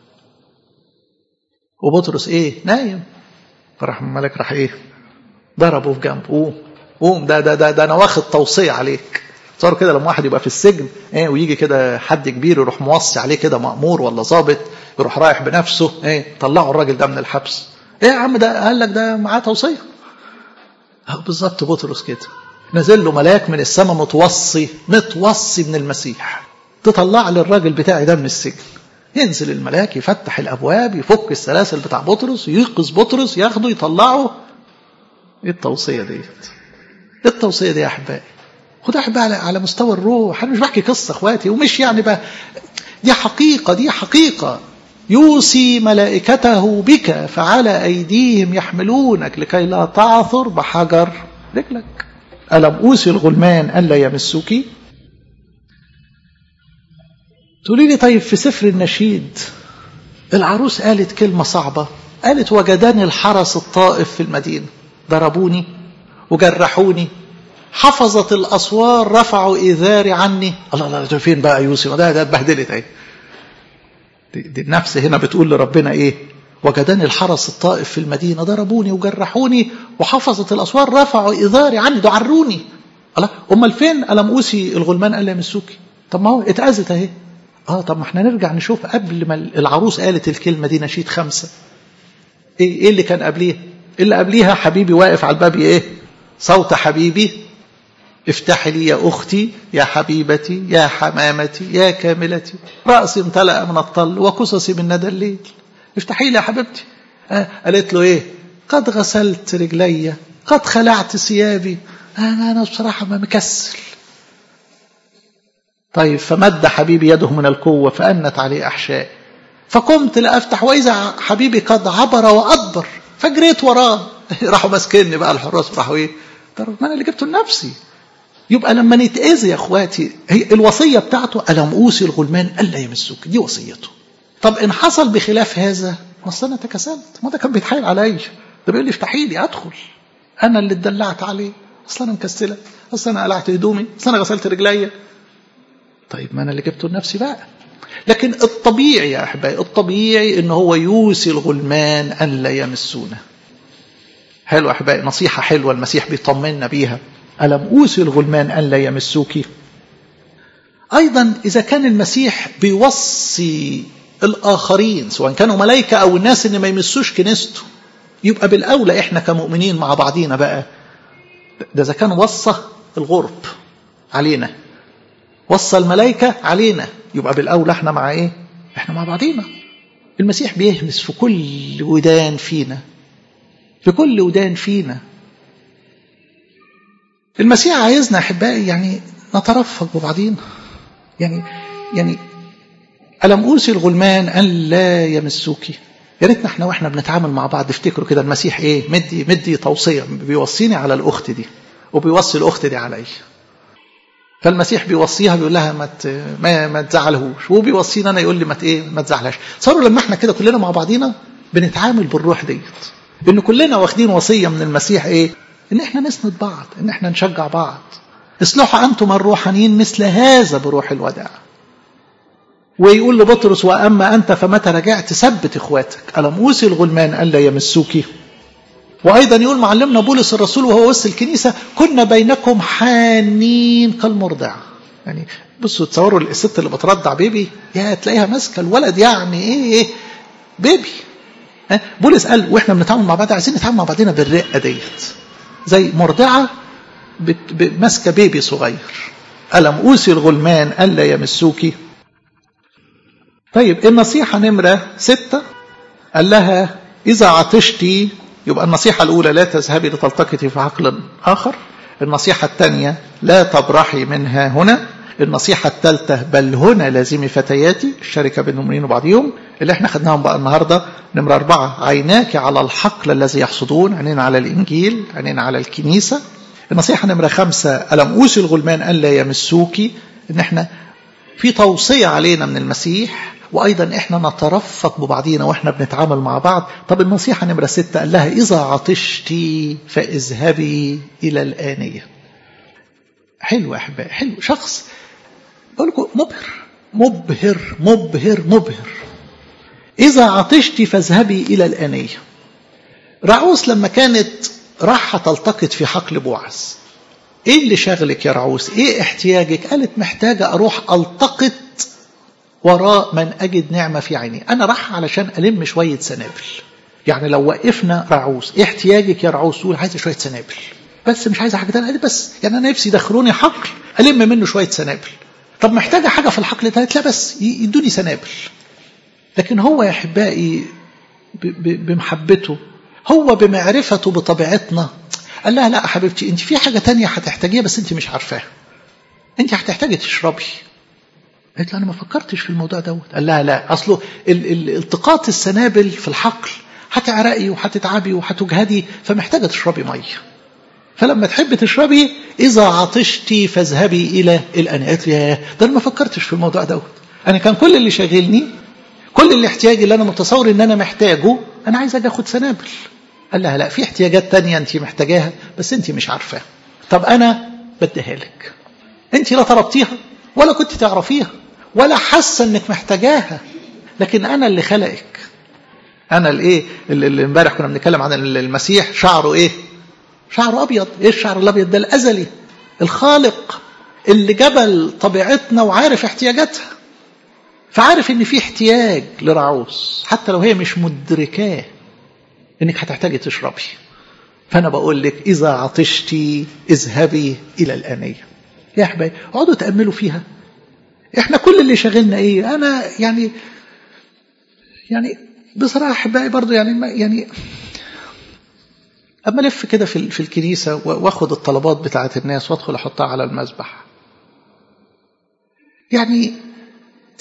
A: وبطرس ايه نايم فراح الملك راح ايه ضربه في جنبه قوم قوم ده ده ده, ده انا واخد توصيه عليك صار كده لما واحد يبقى في السجن ايه ويجي كده حد كبير يروح موصي عليه كده مأمور ولا ظابط يروح رايح بنفسه ايه طلعوا الراجل ده من الحبس ايه يا عم ده قال لك ده معاه توصيه بالظبط بطرس كده نزل له ملاك من السماء متوصي متوصي من المسيح تطلع لي الراجل بتاعي ده من السجن ينزل الملاك يفتح الابواب يفك السلاسل بتاع بطرس ييقظ بطرس ياخده يطلعه ايه التوصيه ديت ايه التوصيه دي يا احبائي خد احبائي على, على مستوى الروح انا مش بحكي قصه اخواتي ومش يعني بقى دي حقيقه دي حقيقه يوصي ملائكته بك فعلى ايديهم يحملونك لكي لا تعثر بحجر رجلك الم اوصي الغلمان الا يمسوك تقولي لي طيب في سفر النشيد العروس قالت كلمة صعبة قالت وجداني الحرس الطائف في المدينة ضربوني وجرحوني حفظت الأسوار رفعوا إذاري عني الله الله ده فين بقى يوسف ده ده اتبهدلت اهي دي, دي النفس هنا بتقول لربنا ايه وجداني الحرس الطائف في المدينة ضربوني وجرحوني وحفظت الأسوار رفعوا إذاري عني دعروني الله أمال فين ألم أوسي الغلمان قال يمسوكي طب ما هو اتأذت اهي اه طب ما احنا نرجع نشوف قبل ما العروس قالت الكلمة دي نشيد خمسة ايه, إيه اللي كان قبليها اللي قبليها حبيبي واقف على الباب ايه صوت حبيبي افتحي لي يا أختي يا حبيبتي يا حمامتي يا كاملتي رأسي امتلأ من الطل وقصصي من ندى الليل افتحي لي يا حبيبتي آه قالت له ايه قد غسلت رجلي قد خلعت ثيابي انا انا بصراحه ما مكسل طيب فمد حبيبي يده من القوة فأنت عليه أحشاء فقمت لأفتح وإذا حبيبي قد عبر وأدبر فجريت وراه راحوا ماسكيني بقى الحراس راحوا إيه ما أنا اللي جبته لنفسي يبقى لما نتأذي يا إخواتي هي الوصية بتاعته ألم أوصي الغلمان ألا يمسوك دي وصيته طب إن حصل بخلاف هذا أصل أنا تكسلت ما ده كان بيتحايل عليا ده بيقول لي افتحي لي أدخل أنا اللي اتدلعت عليه أصل أنا مكسلة أصل أنا قلعت هدومي أصل أنا غسلت رجليا طيب ما انا اللي جبته لنفسي بقى لكن الطبيعي يا احبائي الطبيعي ان هو يوصي الغلمان ان لا يمسونه حلو احبائي نصيحه حلوه المسيح بيطمنا بيها الم اوصي الغلمان ان لا يمسوك ايضا اذا كان المسيح بيوصي الاخرين سواء كانوا ملائكه او الناس ان ما يمسوش كنيسته يبقى بالاولى احنا كمؤمنين مع بعضينا بقى ده اذا كان وصى الغرب علينا وصى الملائكة علينا يبقى بالأولى احنا مع ايه احنا مع بعضينا المسيح بيهمس في كل ودان فينا في كل ودان فينا المسيح عايزنا احبائي يعني نترفق ببعضينا يعني يعني ألم أوصي الغلمان أن لا يمسوكي يا ريتنا احنا واحنا بنتعامل مع بعض افتكروا كده المسيح ايه مدي مدي توصيه بيوصيني على الاخت دي وبيوصي الاخت دي عليا فالمسيح بيوصيها بيقول لها ما ما, ما تزعلهوش وبيوصينا انا يقول لي ما ايه ما تزعلهاش صاروا لما احنا كده كلنا مع بعضينا بنتعامل بالروح ديت ان كلنا واخدين وصيه من المسيح ايه ان احنا نسند بعض ان احنا نشجع بعض اصلحوا انتم الروحانيين مثل هذا بروح الوداع ويقول لبطرس واما انت فمتى رجعت ثبت اخواتك الم اوصي الغلمان الا يمسوكي وايضا يقول معلمنا بولس الرسول وهو وسط الكنيسه كنا بينكم حانين كالمرضع يعني بصوا تصوروا الست اللي بترضع بيبي يا تلاقيها ماسكه الولد يعني ايه, إيه بيبي بولس قال واحنا بنتعامل مع بعض عايزين نتعامل مع بعضنا بالرقه ديت زي مرضعه ماسكه بيبي صغير الم اوصي الغلمان الا يمسوكي طيب النصيحه نمره سته قال لها اذا عطشتي يبقى النصيحة الأولى لا تذهبي لتلتقطي في عقل آخر النصيحة الثانية لا تبرحي منها هنا النصيحة الثالثة بل هنا لازمي فتياتي الشركة بين المؤمنين وبعضهم اللي احنا خدناهم بقى النهاردة نمرة أربعة عيناك على الحقل الذي يحصدون عينينا على الإنجيل عينينا على الكنيسة النصيحة نمرة خمسة ألم أوصي الغلمان أن لا يمسوكي إن احنا في توصية علينا من المسيح وأيضا إحنا نترفق ببعضينا وإحنا بنتعامل مع بعض طب النصيحة نمرة ستة قال لها إذا عطشتي فاذهبي إلى الآنية حلو يا أحبائي حلو شخص بقول لكم مبهر مبهر مبهر مبهر إذا عطشتي فاذهبي إلى الآنية رعوس لما كانت راحة تلتقط في حقل بوعز ايه اللي شغلك يا رعوس ايه احتياجك قالت محتاجة اروح التقط وراء من أجد نعمة في عيني أنا راح علشان ألم شوية سنابل يعني لو وقفنا رعوس إيه احتياجك يا رعوس تقول عايزة شوية سنابل بس مش عايزة حاجة تانية بس يعني أنا نفسي يدخلوني حقل ألم منه شوية سنابل طب محتاجة حاجة في الحقل ده لا بس يدوني سنابل لكن هو يا أحبائي بمحبته هو بمعرفته بطبيعتنا قال لها لا حبيبتي انت في حاجة تانية هتحتاجيها بس انت مش عارفاها انت هتحتاجي تشربي قالت له انا ما فكرتش في الموضوع دوت قال لها لا اصله التقاط السنابل في الحقل هتعرقي وهتتعبي وهتجهدي فمحتاجه تشربي ميه فلما تحبي تشربي اذا عطشتي فاذهبي الى الاناء قالت لي ده انا ما فكرتش في الموضوع دوت انا كان كل اللي شاغلني كل الاحتياج اللي انا متصور ان انا محتاجه انا عايز اجي اخد سنابل قال لها لا في احتياجات تانية انت محتاجاها بس انت مش عارفاها طب انا بديها لك انت لا طلبتيها ولا كنت تعرفيها ولا حاسه انك محتاجاها لكن انا اللي خلقك انا الايه اللي امبارح كنا بنتكلم عن المسيح شعره ايه شعره ابيض ايه الشعر الابيض ده الازلي الخالق اللي جبل طبيعتنا وعارف احتياجاتها فعارف ان في احتياج لرعوس حتى لو هي مش مدركاه انك هتحتاجي تشربي فانا بقول لك اذا عطشتي اذهبي الى الانيه يا احبابي اقعدوا تاملوا فيها احنا كل اللي شاغلنا ايه انا يعني يعني بصراحه احبائي برضو يعني يعني اما الف كده في في الكنيسه واخد الطلبات بتاعه الناس وادخل احطها على المذبح يعني 90%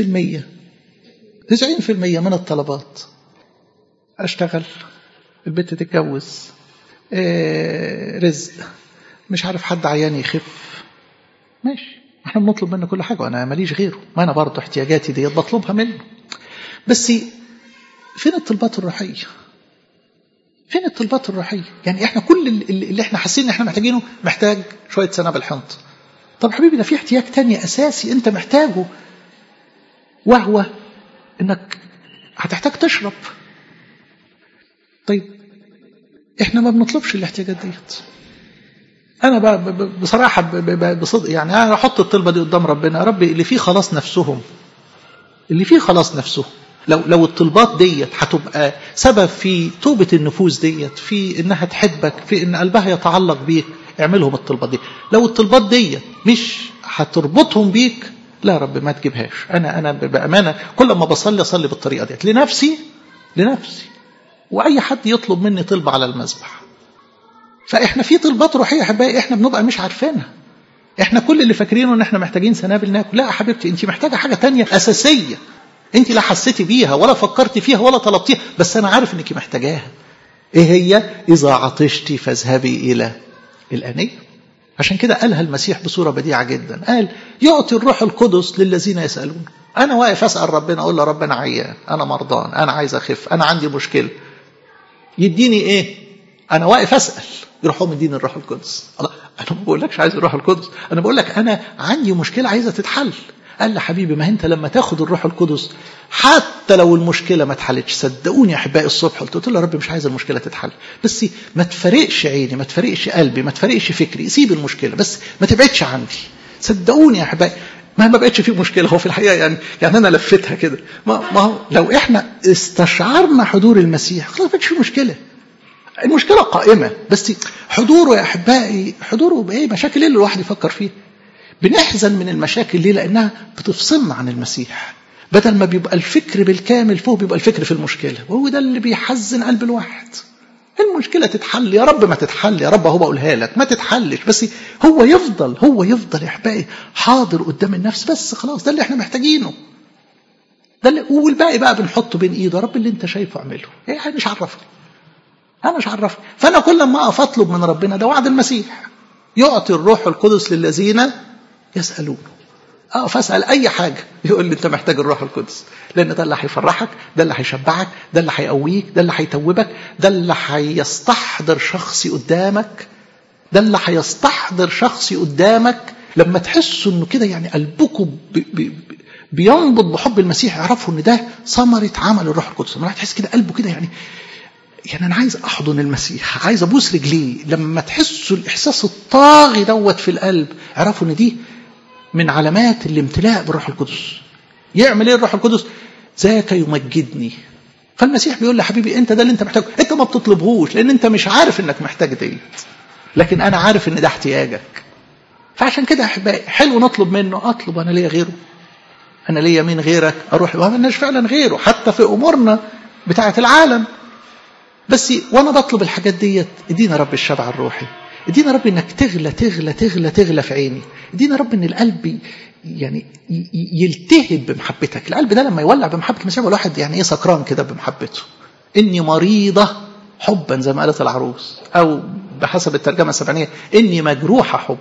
A: 90% من الطلبات اشتغل البنت تتجوز آه رزق مش عارف حد عيان يخف ماشي احنا بنطلب منه كل حاجه وانا ماليش غيره ما انا برضه احتياجاتي ديت بطلبها منه بس فين الطلبات الروحيه فين الطلبات الروحيه يعني احنا كل اللي احنا حاسين ان احنا محتاجينه محتاج شويه سنابل حنط طب حبيبي ده في احتياج تاني اساسي انت محتاجه وهو انك هتحتاج تشرب طيب احنا ما بنطلبش الاحتياجات ديت انا بصراحه بصدق يعني انا احط الطلبه دي قدام ربنا يا ربي اللي فيه خلاص نفسهم اللي فيه خلاص نفسه لو لو الطلبات ديت هتبقى سبب في توبه النفوس ديت في انها تحبك في ان قلبها يتعلق بيك اعملهم الطلبات دي لو الطلبات ديت مش هتربطهم بيك لا يا رب ما تجيبهاش انا انا بامانه كل ما بصلي اصلي بالطريقه ديت لنفسي لنفسي واي حد يطلب مني طلب على المذبح فاحنا في طلبات روحيه احبائي احنا بنبقى مش عارفينها احنا كل اللي فاكرينه ان احنا محتاجين سنابل ناكل لا يا حبيبتي انت محتاجه حاجه تانية اساسيه انت لا حسيتي بيها ولا فكرتي فيها ولا طلبتيها بس انا عارف انك محتاجاها ايه هي اذا عطشتي فاذهبي الى الانيه عشان كده قالها المسيح بصوره بديعه جدا قال يعطي الروح القدس للذين يسالون انا واقف اسال ربنا اقول له رب انا عيان انا مرضان انا عايز اخف انا عندي مشكله يديني ايه انا واقف اسال يروح هو مديني الروح القدس الله انا ما بقولكش عايز الروح القدس انا بقول لك انا عندي مشكله عايزه تتحل قال لي حبيبي ما انت لما تاخد الروح القدس حتى لو المشكله ما اتحلتش صدقوني يا احبائي الصبح قلت له يا رب مش عايز المشكله تتحل بس ما تفرقش عيني ما تفرقش قلبي ما تفرقش فكري سيب المشكله بس ما تبعدش عني صدقوني يا احبائي ما ما بقتش في مشكله هو في الحقيقه يعني يعني انا لفتها كده ما, ما هو لو احنا استشعرنا حضور المسيح خلاص ما بقتش في مشكله المشكله قائمه بس حضوره يا احبائي حضوره بايه مشاكل ايه اللي الواحد يفكر فيها بنحزن من المشاكل ليه لانها بتفصلنا عن المسيح بدل ما بيبقى الفكر بالكامل فوق بيبقى الفكر في المشكله وهو ده اللي بيحزن قلب الواحد المشكله تتحل يا رب ما تتحل يا رب هو بقولها لك ما تتحلش بس هو يفضل هو يفضل يا احبائي حاضر قدام النفس بس خلاص ده اللي احنا محتاجينه ده اللي والباقي بقى بنحطه بين ايده يا رب اللي انت شايفه اعمله ايه مش عرفني انا مش عرفني فانا كل ما اقف اطلب من ربنا ده وعد المسيح يعطي الروح القدس للذين يسالون اقف اسال اي حاجه يقول لي انت محتاج الروح القدس لان ده اللي هيفرحك ده اللي هيشبعك ده اللي هيقويك ده اللي هيتوبك ده اللي هيستحضر شخصي قدامك ده اللي هيستحضر شخصي قدامك لما تحسوا انه كده يعني قلبكم بي بي بينبض بحب المسيح اعرفوا ان ده ثمره عمل الروح القدس لما تحس كده قلبه كده يعني يعني انا عايز احضن المسيح عايز ابوس رجليه لما تحسوا الاحساس الطاغي دوت في القلب اعرفوا ان دي من علامات الامتلاء بالروح القدس يعمل ايه الروح القدس ذاك يمجدني فالمسيح بيقول لي حبيبي انت ده اللي انت محتاجه انت ما بتطلبهوش لان انت مش عارف انك محتاج ديت لكن انا عارف ان ده احتياجك فعشان كده احبائي حلو نطلب منه اطلب انا ليا غيره انا ليا مين غيرك اروح ما عملناش فعلا غيره حتى في امورنا بتاعه العالم بس وانا بطلب الحاجات ديت ادينا رب الشبع الروحي ادينا رب انك تغلى تغلى تغلى تغلى في عيني ادينا رب ان القلب يعني يلتهب بمحبتك القلب ده لما يولع بمحبه المسيح الواحد يعني ايه سكران كده بمحبته اني مريضه حبا زي ما قالت العروس او بحسب الترجمه السبعينيه اني مجروحه حب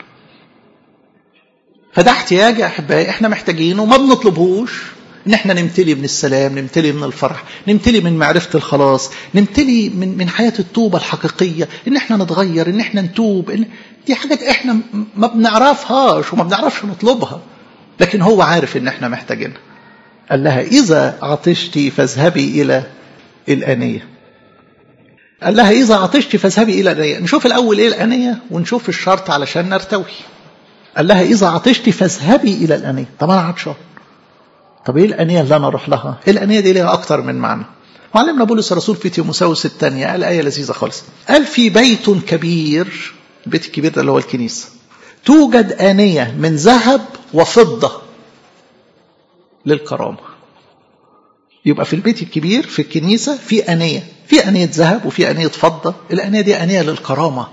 A: فده احتياج يا احبائي احنا محتاجينه ما بنطلبهوش ان احنا نمتلي من السلام نمتلي من الفرح نمتلي من معرفة الخلاص نمتلي من من حياة التوبة الحقيقية ان احنا نتغير ان احنا نتوب إن دي حاجات احنا ما بنعرفهاش وما بنعرفش نطلبها لكن هو عارف ان احنا محتاجينها قال لها اذا عطشتي فاذهبي الى الانيه قال لها اذا عطشتي فاذهبي الى الانيه نشوف الاول ايه الانيه ونشوف الشرط علشان نرتوي قال لها اذا عطشتي فاذهبي الى الانيه طب انا عطشان طب ايه الانيه اللي انا اروح لها؟ الانيه دي ليها اكتر من معنى. معلمنا بولس الرسول في تيموساوس الثانيه قال ايه لذيذه خالص. قال في بيت كبير البيت الكبير ده اللي هو الكنيسه. توجد انيه من ذهب وفضه للكرامه. يبقى في البيت الكبير في الكنيسه في انيه، في انيه ذهب وفي انيه فضه، الانيه دي انيه للكرامه.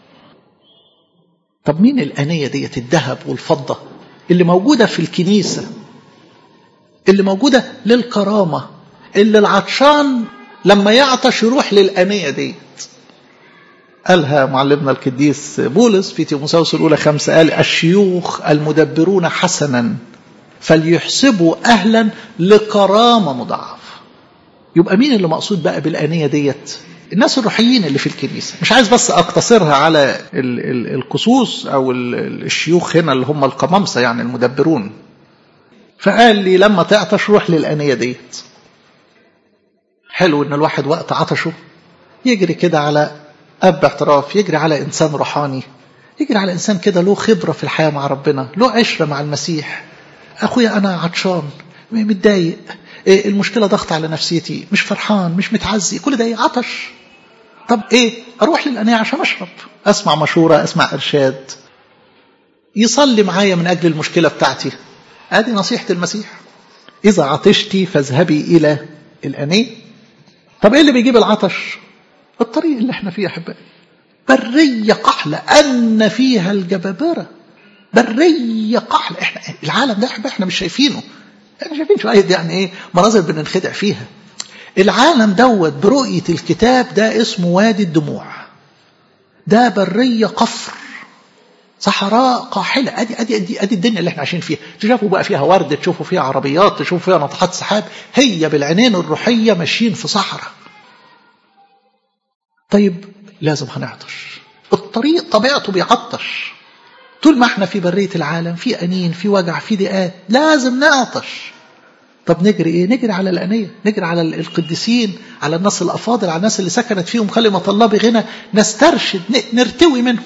A: طب مين الانيه ديت الذهب والفضه اللي موجوده في الكنيسه اللي موجودة للكرامة اللي العطشان لما يعطش يروح للأنية ديت قالها معلمنا القديس بولس في تيموساوس الأولى خمسة قال الشيوخ المدبرون حسنا فليحسبوا أهلا لكرامة مضاعفة يبقى مين اللي مقصود بقى بالأنية ديت الناس الروحيين اللي في الكنيسة مش عايز بس أقتصرها على القصوص أو الشيوخ هنا اللي هم القمامسة يعني المدبرون فقال لي لما تعطش روح للأنية ديت حلو ان الواحد وقت عطشه يجري كده على أب اعتراف يجري على إنسان روحاني يجري على إنسان كده له خبرة في الحياة مع ربنا له عشرة مع المسيح أخويا أنا عطشان متضايق إيه المشكلة ضغط على نفسيتي مش فرحان مش متعزي كل ده عطش طب ايه اروح للأنية عشان اشرب اسمع مشورة اسمع ارشاد يصلي معايا من اجل المشكلة بتاعتي ادي نصيحة المسيح اذا عطشتي فاذهبي الى الانية طب ايه اللي بيجيب العطش الطريق اللي احنا فيه يا احبائي برية قحلة ان فيها الجبابرة بريه قحله احنا العالم ده احنا مش شايفينه احنا شايفين شويه يعني ايه مناظر بننخدع فيها العالم دوت برؤيه الكتاب ده اسمه وادي الدموع ده بريه قفر صحراء قاحله ادي ادي ادي ادي الدنيا اللي احنا عايشين فيها تشوفوا بقى فيها ورد تشوفوا فيها عربيات تشوفوا فيها ناطحات سحاب هي بالعينين الروحيه ماشيين في صحراء طيب لازم هنعطش الطريق طبيعته بيعطش طول ما احنا في بريه العالم في انين في وجع في ضيقات لازم نعطش طب نجري ايه نجري على الانيه نجري على القديسين على الناس الافاضل على الناس اللي سكنت فيهم كلمه الله بغنى نسترشد نرتوي منهم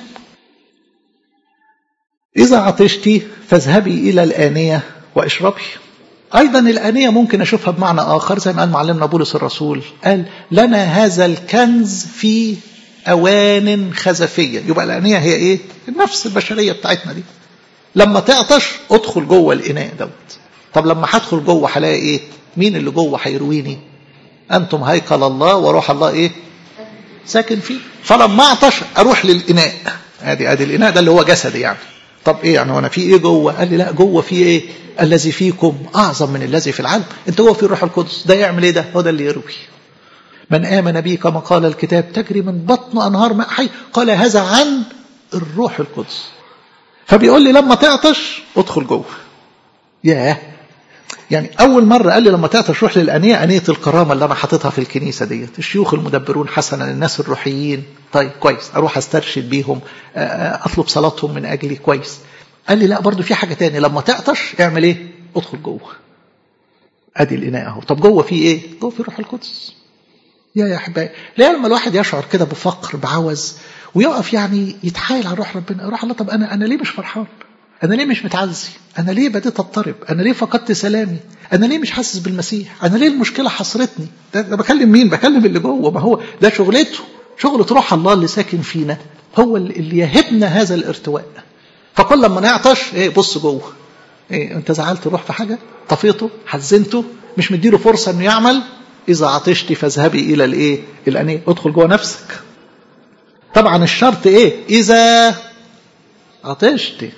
A: إذا عطشتي فاذهبي إلى الآنية واشربي أيضا الآنية ممكن أشوفها بمعنى آخر زي ما قال معلمنا بولس الرسول قال لنا هذا الكنز في أوان خزفية يبقى الآنية هي إيه النفس البشرية بتاعتنا دي لما تعطش ادخل جوه الإناء دوت طب لما هدخل جوه هلاقي إيه مين اللي جوه هيرويني أنتم هيكل الله وروح الله إيه ساكن فيه فلما أعطش أروح للإناء ادي ادي الاناء ده اللي هو جسدي يعني طب ايه يعني وانا في ايه جوه قال لي لا جوه في ايه الذي فيكم اعظم من الذي في العالم انت جوه في الروح القدس ده يعمل ايه ده هو ده اللي يروي من امن بي كما قال الكتاب تجري من بطن انهار ماء حي قال هذا عن الروح القدس فبيقول لي لما تعطش ادخل جوه ياه يعني اول مره قال لي لما تعطش روح للانيه انيه الكرامه اللي انا حاططها في الكنيسه ديت الشيوخ المدبرون حسنا الناس الروحيين طيب كويس اروح استرشد بيهم اطلب صلاتهم من اجلي كويس قال لي لا برضو في حاجه تاني لما تعطش اعمل ايه ادخل جوه ادي الاناء اهو طب جوه في ايه جوه في روح القدس يا يا احبائي لا لما الواحد يشعر كده بفقر بعوز ويقف يعني يتحايل على روح ربنا روح الله طب انا انا ليه مش فرحان أنا ليه مش متعزي؟ أنا ليه بديت أضطرب؟ أنا ليه فقدت سلامي؟ أنا ليه مش حاسس بالمسيح؟ أنا ليه المشكلة حصرتني؟ ده, ده بكلم مين؟ بكلم اللي جوه ما هو ده شغلته شغلة روح الله اللي ساكن فينا هو اللي يهبنا هذا الارتواء فكل لما نعطش ايه بص جوه ايه انت زعلت روح في حاجه طفيته حزنته مش مديله فرصه انه يعمل اذا عطشتي فاذهبي الى الايه الانيه ادخل جوه نفسك طبعا الشرط ايه اذا عطشتي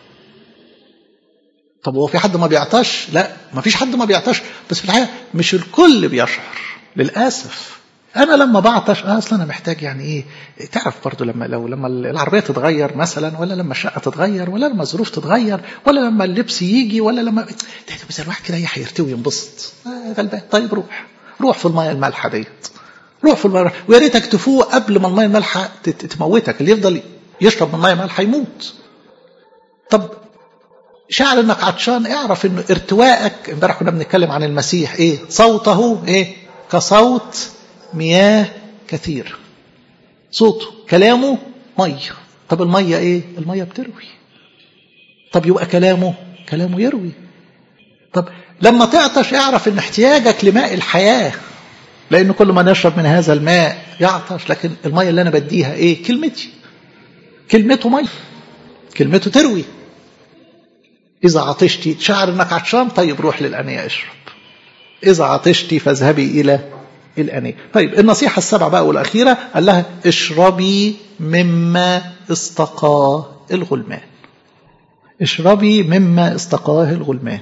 A: طب هو في حد ما بيعطش لا ما فيش حد ما بيعطش بس في الحقيقه مش الكل بيشعر للاسف انا لما بعطش اه اصل انا محتاج يعني ايه تعرف برضو لما لو لما العربيه تتغير مثلا ولا لما الشقه تتغير ولا لما الظروف تتغير ولا لما اللبس يجي ولا لما بس الواحد كده هيرتوي وينبسط آه غلبان طيب روح روح في الميه المالحه ديت روح في الميه ويا ريتك تفوق قبل ما الميه المالحه تموتك اللي يفضل يشرب من ميه مالحه يموت طب شعر انك عطشان اعرف انه ارتواءك امبارح كنا بنتكلم عن المسيح ايه صوته ايه كصوت مياه كثير صوته كلامه ميه طب الميه ايه الميه بتروي طب يبقى كلامه كلامه يروي طب لما تعطش اعرف ان احتياجك لماء الحياه لان كل ما نشرب من هذا الماء يعطش لكن الميه اللي انا بديها ايه كلمتي كلمته ميه كلمته تروي إذا عطشتي تشعر أنك عطشان طيب روح للأنية اشرب إذا عطشتي فاذهبي إلى الأنية طيب النصيحة السبعة بقى والأخيرة قال لها اشربي مما استقاه الغلمان اشربي مما استقاه الغلمان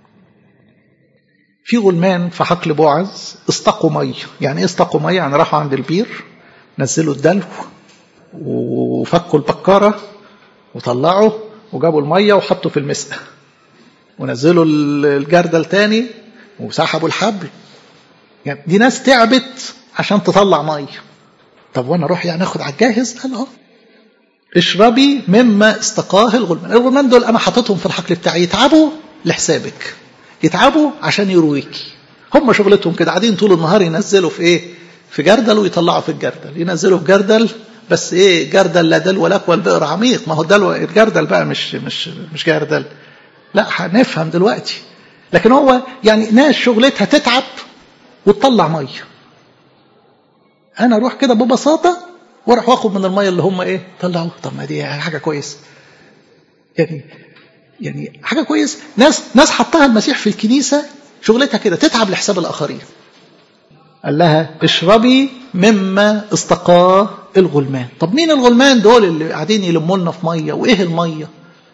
A: في غلمان في حقل بوعز استقوا مية يعني ايه استقوا مية يعني راحوا عند البير نزلوا الدلو وفكوا البكارة وطلعوا وجابوا الميه وحطوا في المسقه ونزلوا الجردل تاني وسحبوا الحبل يعني دي ناس تعبت عشان تطلع ميه طب وانا اروح يعني اخد على الجاهز قال اه اشربي مما استقاه الغلمان الغلمان دول انا حاططهم في الحقل بتاعي يتعبوا لحسابك يتعبوا عشان يرويكي هم شغلتهم كده قاعدين طول النهار ينزلوا في ايه في جردل ويطلعوا في الجردل ينزلوا في جردل بس ايه جردل لا دلو لك والبئر عميق ما هو دلو الجردل بقى مش مش مش جردل لا هنفهم دلوقتي لكن هو يعني ناس شغلتها تتعب وتطلع ميه انا اروح كده ببساطه واروح واخد من الميه اللي هم ايه طلعوا طب ما دي حاجه كويسه يعني يعني حاجه كويس ناس ناس حطها المسيح في الكنيسه شغلتها كده تتعب لحساب الاخرين قال لها اشربي مما استقاه الغلمان طب مين الغلمان دول اللي قاعدين يلموا لنا في ميه وايه الميه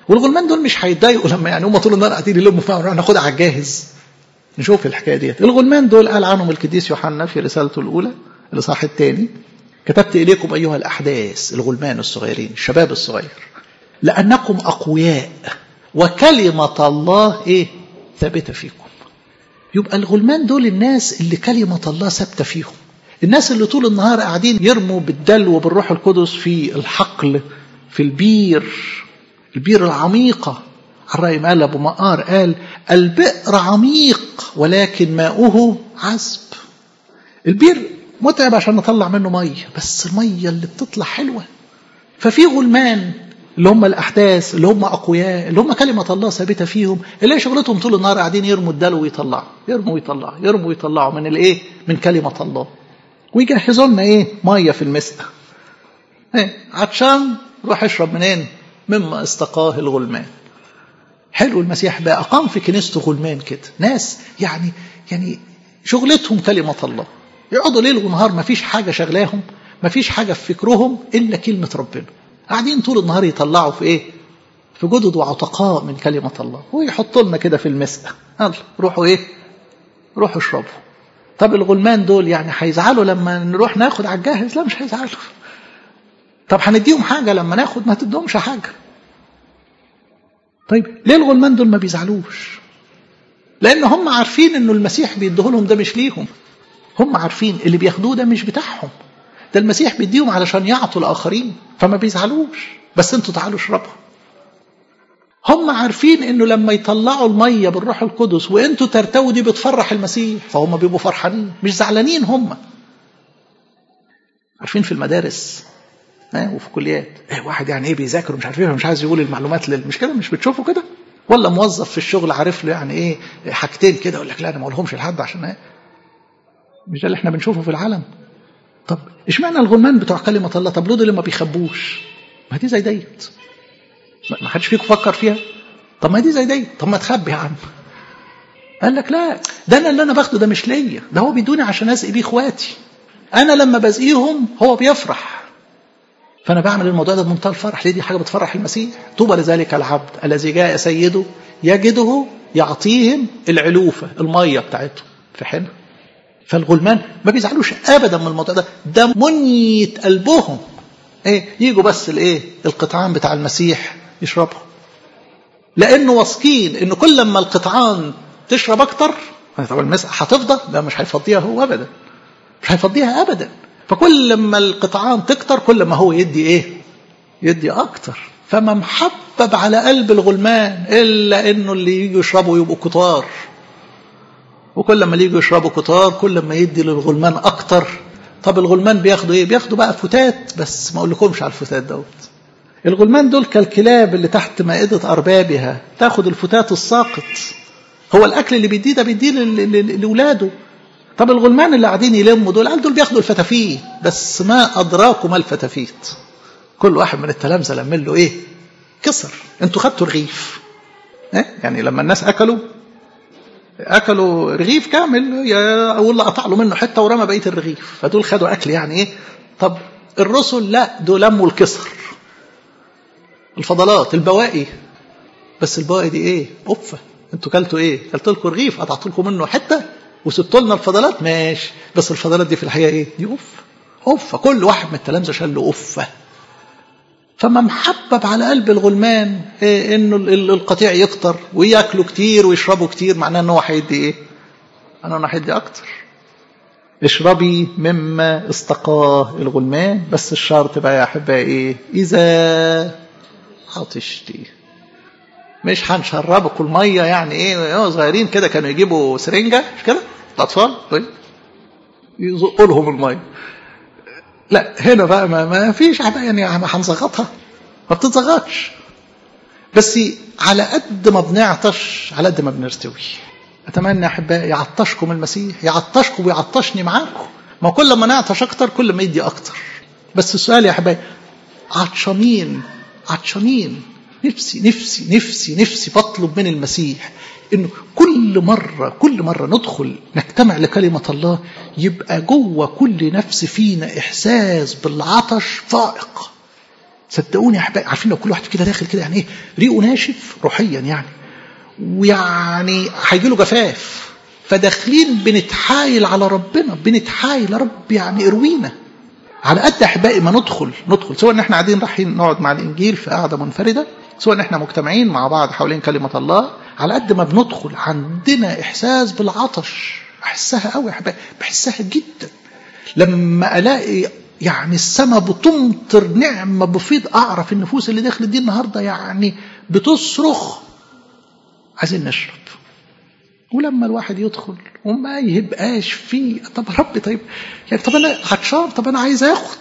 A: والغلمان دول مش هيتضايقوا لما يعني هم طول النهار قاعدين يلموا فيها ونروح ناخدها على الجاهز نشوف الحكايه ديت الغلمان دول قال عنهم القديس يوحنا في رسالته الاولى الاصحاح الثاني كتبت اليكم ايها الاحداث الغلمان الصغيرين الشباب الصغير لانكم اقوياء وكلمه الله ايه ثابته فيكم يبقى الغلمان دول الناس اللي كلمه الله ثابته فيهم الناس اللي طول النهار قاعدين يرموا بالدلو وبالروح القدس في الحقل في البير البير العميقة الرأي قال أبو مقار قال البئر عميق ولكن ماؤه عذب البير متعب عشان نطلع منه مية بس المية اللي بتطلع حلوة ففي غلمان اللي هم الأحداث اللي هم أقوياء اللي هم كلمة الله ثابتة فيهم اللي شغلتهم طول النهار قاعدين يرموا الدلو ويطلعوا يرموا ويطلعوا يرموا ويطلعوا من الإيه من كلمة الله ويجهزوا لنا إيه مية في المسقى إيه عطشان روح اشرب منين مما استقاه الغلمان حلو المسيح بقى أقام في كنيسته غلمان كده ناس يعني يعني شغلتهم كلمة الله يقعدوا ليل ونهار ما فيش حاجة شغلاهم ما فيش حاجة في فكرهم إلا كلمة ربنا قاعدين طول النهار يطلعوا في إيه في جدد وعتقاء من كلمة الله ويحطوا لنا كده في المسقى يلا روحوا إيه روحوا اشربوا طب الغلمان دول يعني هيزعلوا لما نروح ناخد على الجاهز لا مش هيزعلوا طب هنديهم حاجة لما ناخد ما تديهمش حاجة طيب ليه الغلمان دول ما بيزعلوش لأن هم عارفين أنه المسيح بيديهولهم ده مش ليهم هم عارفين اللي بياخدوه ده مش بتاعهم ده المسيح بيديهم علشان يعطوا الآخرين فما بيزعلوش بس انتوا تعالوا اشربوا هم عارفين انه لما يطلعوا الميه بالروح القدس وانتوا ترتووا دي بتفرح المسيح فهم بيبقوا فرحانين مش زعلانين هم عارفين في المدارس وفي كليات إيه واحد يعني ايه بيذاكر ومش عارف ايه مش عايز يقول المعلومات لل... مش كده مش بتشوفوا كده ولا موظف في الشغل عارف له يعني ايه حاجتين كده يقول لك لا انا ما اقولهمش لحد عشان ايه مش ده اللي احنا بنشوفه في العالم طب اشمعنى الغلمان بتوع كلمه الله طب ليه اللي ما بيخبوش ما دي زي ديت ما حدش فيكم فكر فيها طب ما دي زي ديت طب ما تخبي يا عم قال لك لا ده انا اللي انا باخده ده مش ليا ده هو بيدوني عشان اسقي بيه اخواتي انا لما بسقيهم هو بيفرح فانا بعمل الموضوع ده بمنتهى الفرح ليه دي حاجه بتفرح المسيح طوبى لذلك العبد الذي جاء سيده يجده يعطيهم العلوفه الميه بتاعتهم في حين فالغلمان ما بيزعلوش ابدا من الموضوع ده ده منية قلبهم ايه يجوا بس الايه القطعان بتاع المسيح يشربوا لانه واثقين ان كل لما القطعان تشرب اكتر طب المسح هتفضى لا مش هيفضيها هو ابدا مش هيفضيها ابدا فكل لما القطعان تكتر كل ما هو يدي ايه يدي اكتر فما محبب على قلب الغلمان الا انه اللي يجوا يشربوا يبقوا كتار وكل ما يجوا يشربوا كتار كل ما يدي للغلمان اكتر طب الغلمان بياخدوا ايه بياخدوا بقى فتات بس ما اقولكمش على الفتات دوت الغلمان دول كالكلاب اللي تحت مائدة أربابها تاخد الفتات الساقط هو الأكل اللي بيديه ده بيديه لأولاده طب الغلمان اللي قاعدين يلموا دول قال دول بياخدوا الفتافيت بس ما أدراكم ما الفتافيت كل واحد من التلامذة لم له إيه كسر انتوا خدتوا رغيف إيه؟ يعني لما الناس أكلوا أكلوا رغيف كامل أو اللي قطع له منه حتة ورمى بقية الرغيف فدول خدوا أكل يعني إيه طب الرسل لا دول لموا الكسر الفضلات البواقي بس البواقي دي ايه أفة انتوا كلتوا ايه كلت لكم رغيف قطعت لكم منه حته وسبتوا لنا الفضلات ماشي بس الفضلات دي في الحقيقه ايه دي أفة أفة كل واحد من التلامذه شال له أفة فما محبب على قلب الغلمان إيه انه القطيع يكتر وياكلوا كتير ويشربوا كتير معناه ان هو هيدي ايه؟ معناه انه هيدي اكتر. اشربي مما استقاه الغلمان بس الشرط بقى يا احبائي ايه؟ اذا عطشتي. مش هنشربكم الميه يعني ايه صغيرين كده كانوا يجيبوا سرنجه مش كده؟ الاطفال طيب يزقوا لهم الميه. لا هنا بقى ما, ما فيش يعني هنزغطها ما بتتزغطش بس على قد ما بنعطش على قد ما بنرتوي اتمنى يا احبائي يعطشكم المسيح يعطشكم ويعطشني معاكم ما كل ما نعطش اكتر كل ما يدي اكتر بس السؤال يا احبائي عطشانين عطشانين نفسي نفسي نفسي نفسي بطلب من المسيح انه كل مرة كل مرة ندخل نجتمع لكلمة الله يبقى جوه كل نفس فينا احساس بالعطش فائق صدقوني يا احبائي عارفين لو كل واحد كده داخل كده يعني ايه ريقه ناشف روحيا يعني ويعني هيجي له جفاف فداخلين بنتحايل على ربنا بنتحايل يا رب يعني اروينا على قد احبائي ما ندخل ندخل سواء ان احنا قاعدين رايحين نقعد مع الانجيل في قعده منفرده سواء ان احنا مجتمعين مع بعض حوالين كلمه الله على قد ما بندخل عندنا احساس بالعطش احسها قوي يا احبائي بحسها جدا لما الاقي يعني السماء بتمطر نعمه بفيض اعرف النفوس اللي دخلت دي النهارده يعني بتصرخ عايزين نشرب ولما الواحد يدخل وما يبقاش فيه طب ربي طيب يعني طب انا عطشان طب انا عايز اخد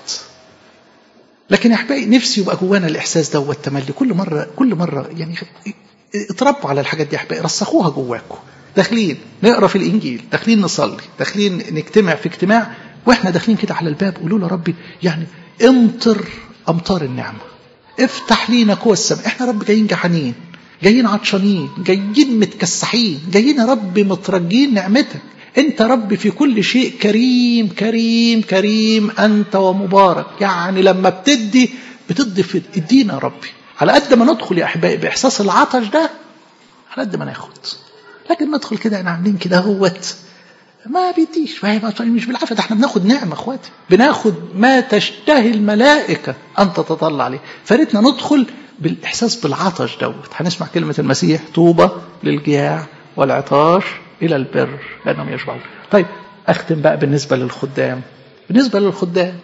A: لكن يا احبائي نفسي يبقى جوانا الاحساس ده والتملي كل مره كل مره يعني اتربوا على الحاجات دي يا احبائي رسخوها جواكم داخلين نقرا في الانجيل داخلين نصلي داخلين نجتمع في اجتماع واحنا داخلين كده على الباب قولوا له ربي يعني امطر امطار النعمه افتح لينا قوى السماء احنا رب جايين جحانين جايين عطشانين جايين متكسحين جايين يا رب مترجين نعمتك انت رب في كل شيء كريم كريم كريم انت ومبارك يعني لما بتدي بتدي في ادينا يا ربي على قد ما ندخل يا احبائي باحساس العطش ده على قد ما ناخد لكن ندخل كده احنا عاملين كده اهوت ما بيديش مش بالعافيه ده احنا بناخد نعمه اخواتي بناخد ما تشتهي الملائكه ان تتطلع عليه فريتنا ندخل بالاحساس بالعطش دوت هنسمع كلمه المسيح طوبى للجياع والعطاش الى البر لانهم يشبعون طيب اختم بقى بالنسبه للخدام بالنسبه للخدام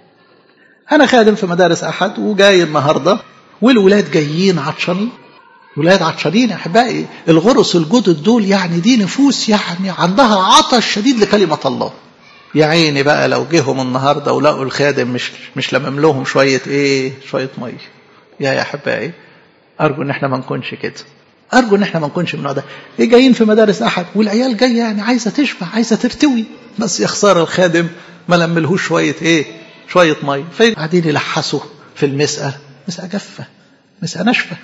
A: انا خادم في مدارس احد وجاي النهارده والولاد جايين عطشانين ولاد عطشانين يا احبائي الغرس الجدد دول يعني دي نفوس يعني عندها عطش شديد لكلمه الله يا عيني بقى لو جيهم النهارده ولقوا الخادم مش مش لمم لهم شويه ايه شويه ميه يا يا احبائي ارجو ان احنا ما نكونش كده ارجو ان احنا ما نكونش من النوع ده إيه جايين في مدارس احد والعيال جايه يعني عايزه تشبع عايزه ترتوي بس يا خساره الخادم ما لملهوش شويه ايه شويه ميه فقاعدين يلحسوا في المسقه مسقه جافه مسقه ناشفه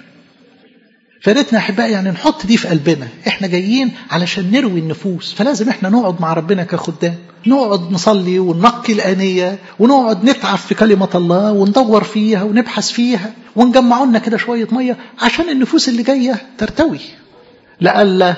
A: فريتنا احبائي يعني نحط دي في قلبنا احنا جايين علشان نروي النفوس فلازم احنا نقعد مع ربنا كخدام نقعد نصلي وننقي الآنية ونقعد نتعب في كلمة الله وندور فيها ونبحث فيها ونجمع لنا كده شوية مية عشان النفوس اللي جاية ترتوي لئلا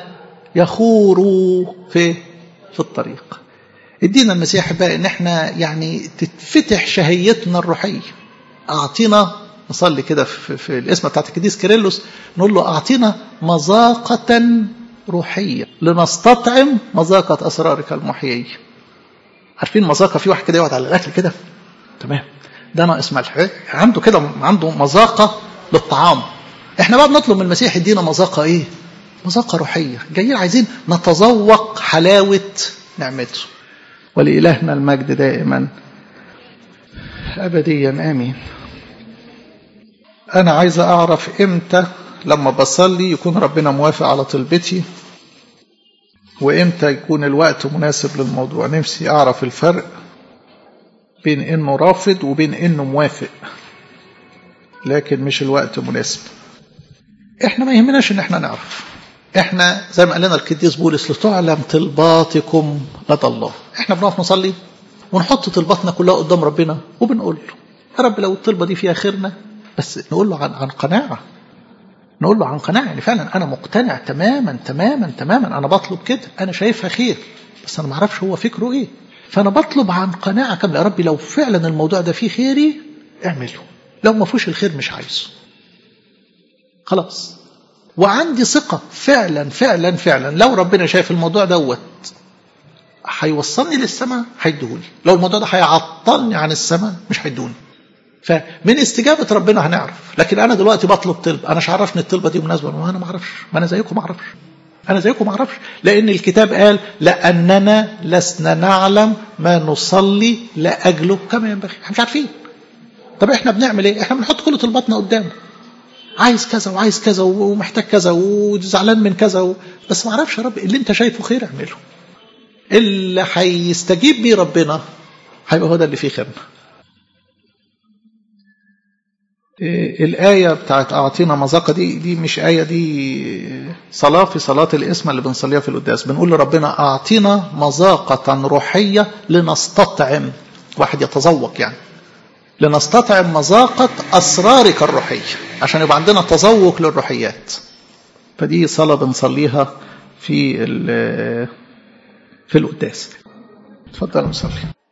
A: يخوروا في في الطريق ادينا المسيح بقى ان احنا يعني تتفتح شهيتنا الروحية اعطينا نصلي كده في, في الاسم بتاعت القديس كيرلس نقول له اعطينا مذاقة روحية لنستطعم مذاقة اسرارك المحيية عارفين مذاقة في واحد كده يقعد على الاكل كده تمام ده ناقص ملح عنده كده عنده مذاقة للطعام احنا بقى بنطلب من المسيح يدينا مذاقة ايه مذاقة روحية جايين عايزين نتذوق حلاوة نعمته ولإلهنا المجد دائما أبديا آمين أنا عايز أعرف إمتى لما بصلي يكون ربنا موافق على طلبتي وإمتى يكون الوقت مناسب للموضوع نفسي أعرف الفرق بين إنه رافض وبين إنه موافق لكن مش الوقت مناسب إحنا ما يهمناش إن إحنا نعرف إحنا زي ما قال لنا القديس بولس لتعلم طلباتكم لدى الله إحنا بنقف نصلي ونحط طلباتنا كلها قدام ربنا وبنقول له يا رب لو الطلبة دي فيها خيرنا بس نقول له عن عن قناعة نقول له عن قناعة يعني فعلا أنا مقتنع تماما تماما تماما أنا بطلب كده أنا شايفها خير بس أنا ما اعرفش هو فكره إيه فأنا بطلب عن قناعة كاملة يا ربي لو فعلا الموضوع ده فيه خيري اعمله لو ما فيهوش الخير مش عايزه خلاص وعندي ثقة فعلا فعلا فعلا لو ربنا شايف الموضوع دوت هيوصلني للسماء هيديهولي لو الموضوع ده هيعطلني عن السماء مش هيدوني فمن استجابة ربنا هنعرف لكن أنا دلوقتي بطلب طلب أنا مش عرفني الطلبة دي مناسبة ما أنا ما أعرفش ما أنا زيكم ما أعرفش أنا زيكم ما أعرفش لأن الكتاب قال لأننا لسنا نعلم ما نصلي لأجله كما ينبغي احنا مش عارفين طب احنا بنعمل ايه احنا بنحط كل طلباتنا قدامه عايز كذا وعايز كذا ومحتاج كذا وزعلان من كذا و... بس ما اعرفش يا رب اللي انت شايفه خير اعمله اللي هيستجيب بيه ربنا هيبقى هو ده اللي فيه خيرنا الآية بتاعت أعطينا مذاقة دي دي مش آية دي صلاة في صلاة الإسم اللي بنصليها في القداس بنقول لربنا أعطينا مذاقة روحية لنستطعم واحد يتذوق يعني لنستطعم مذاقة أسرارك الروحية عشان يبقى عندنا تذوق للروحيات فدي صلاة بنصليها في في القداس اتفضل نصلي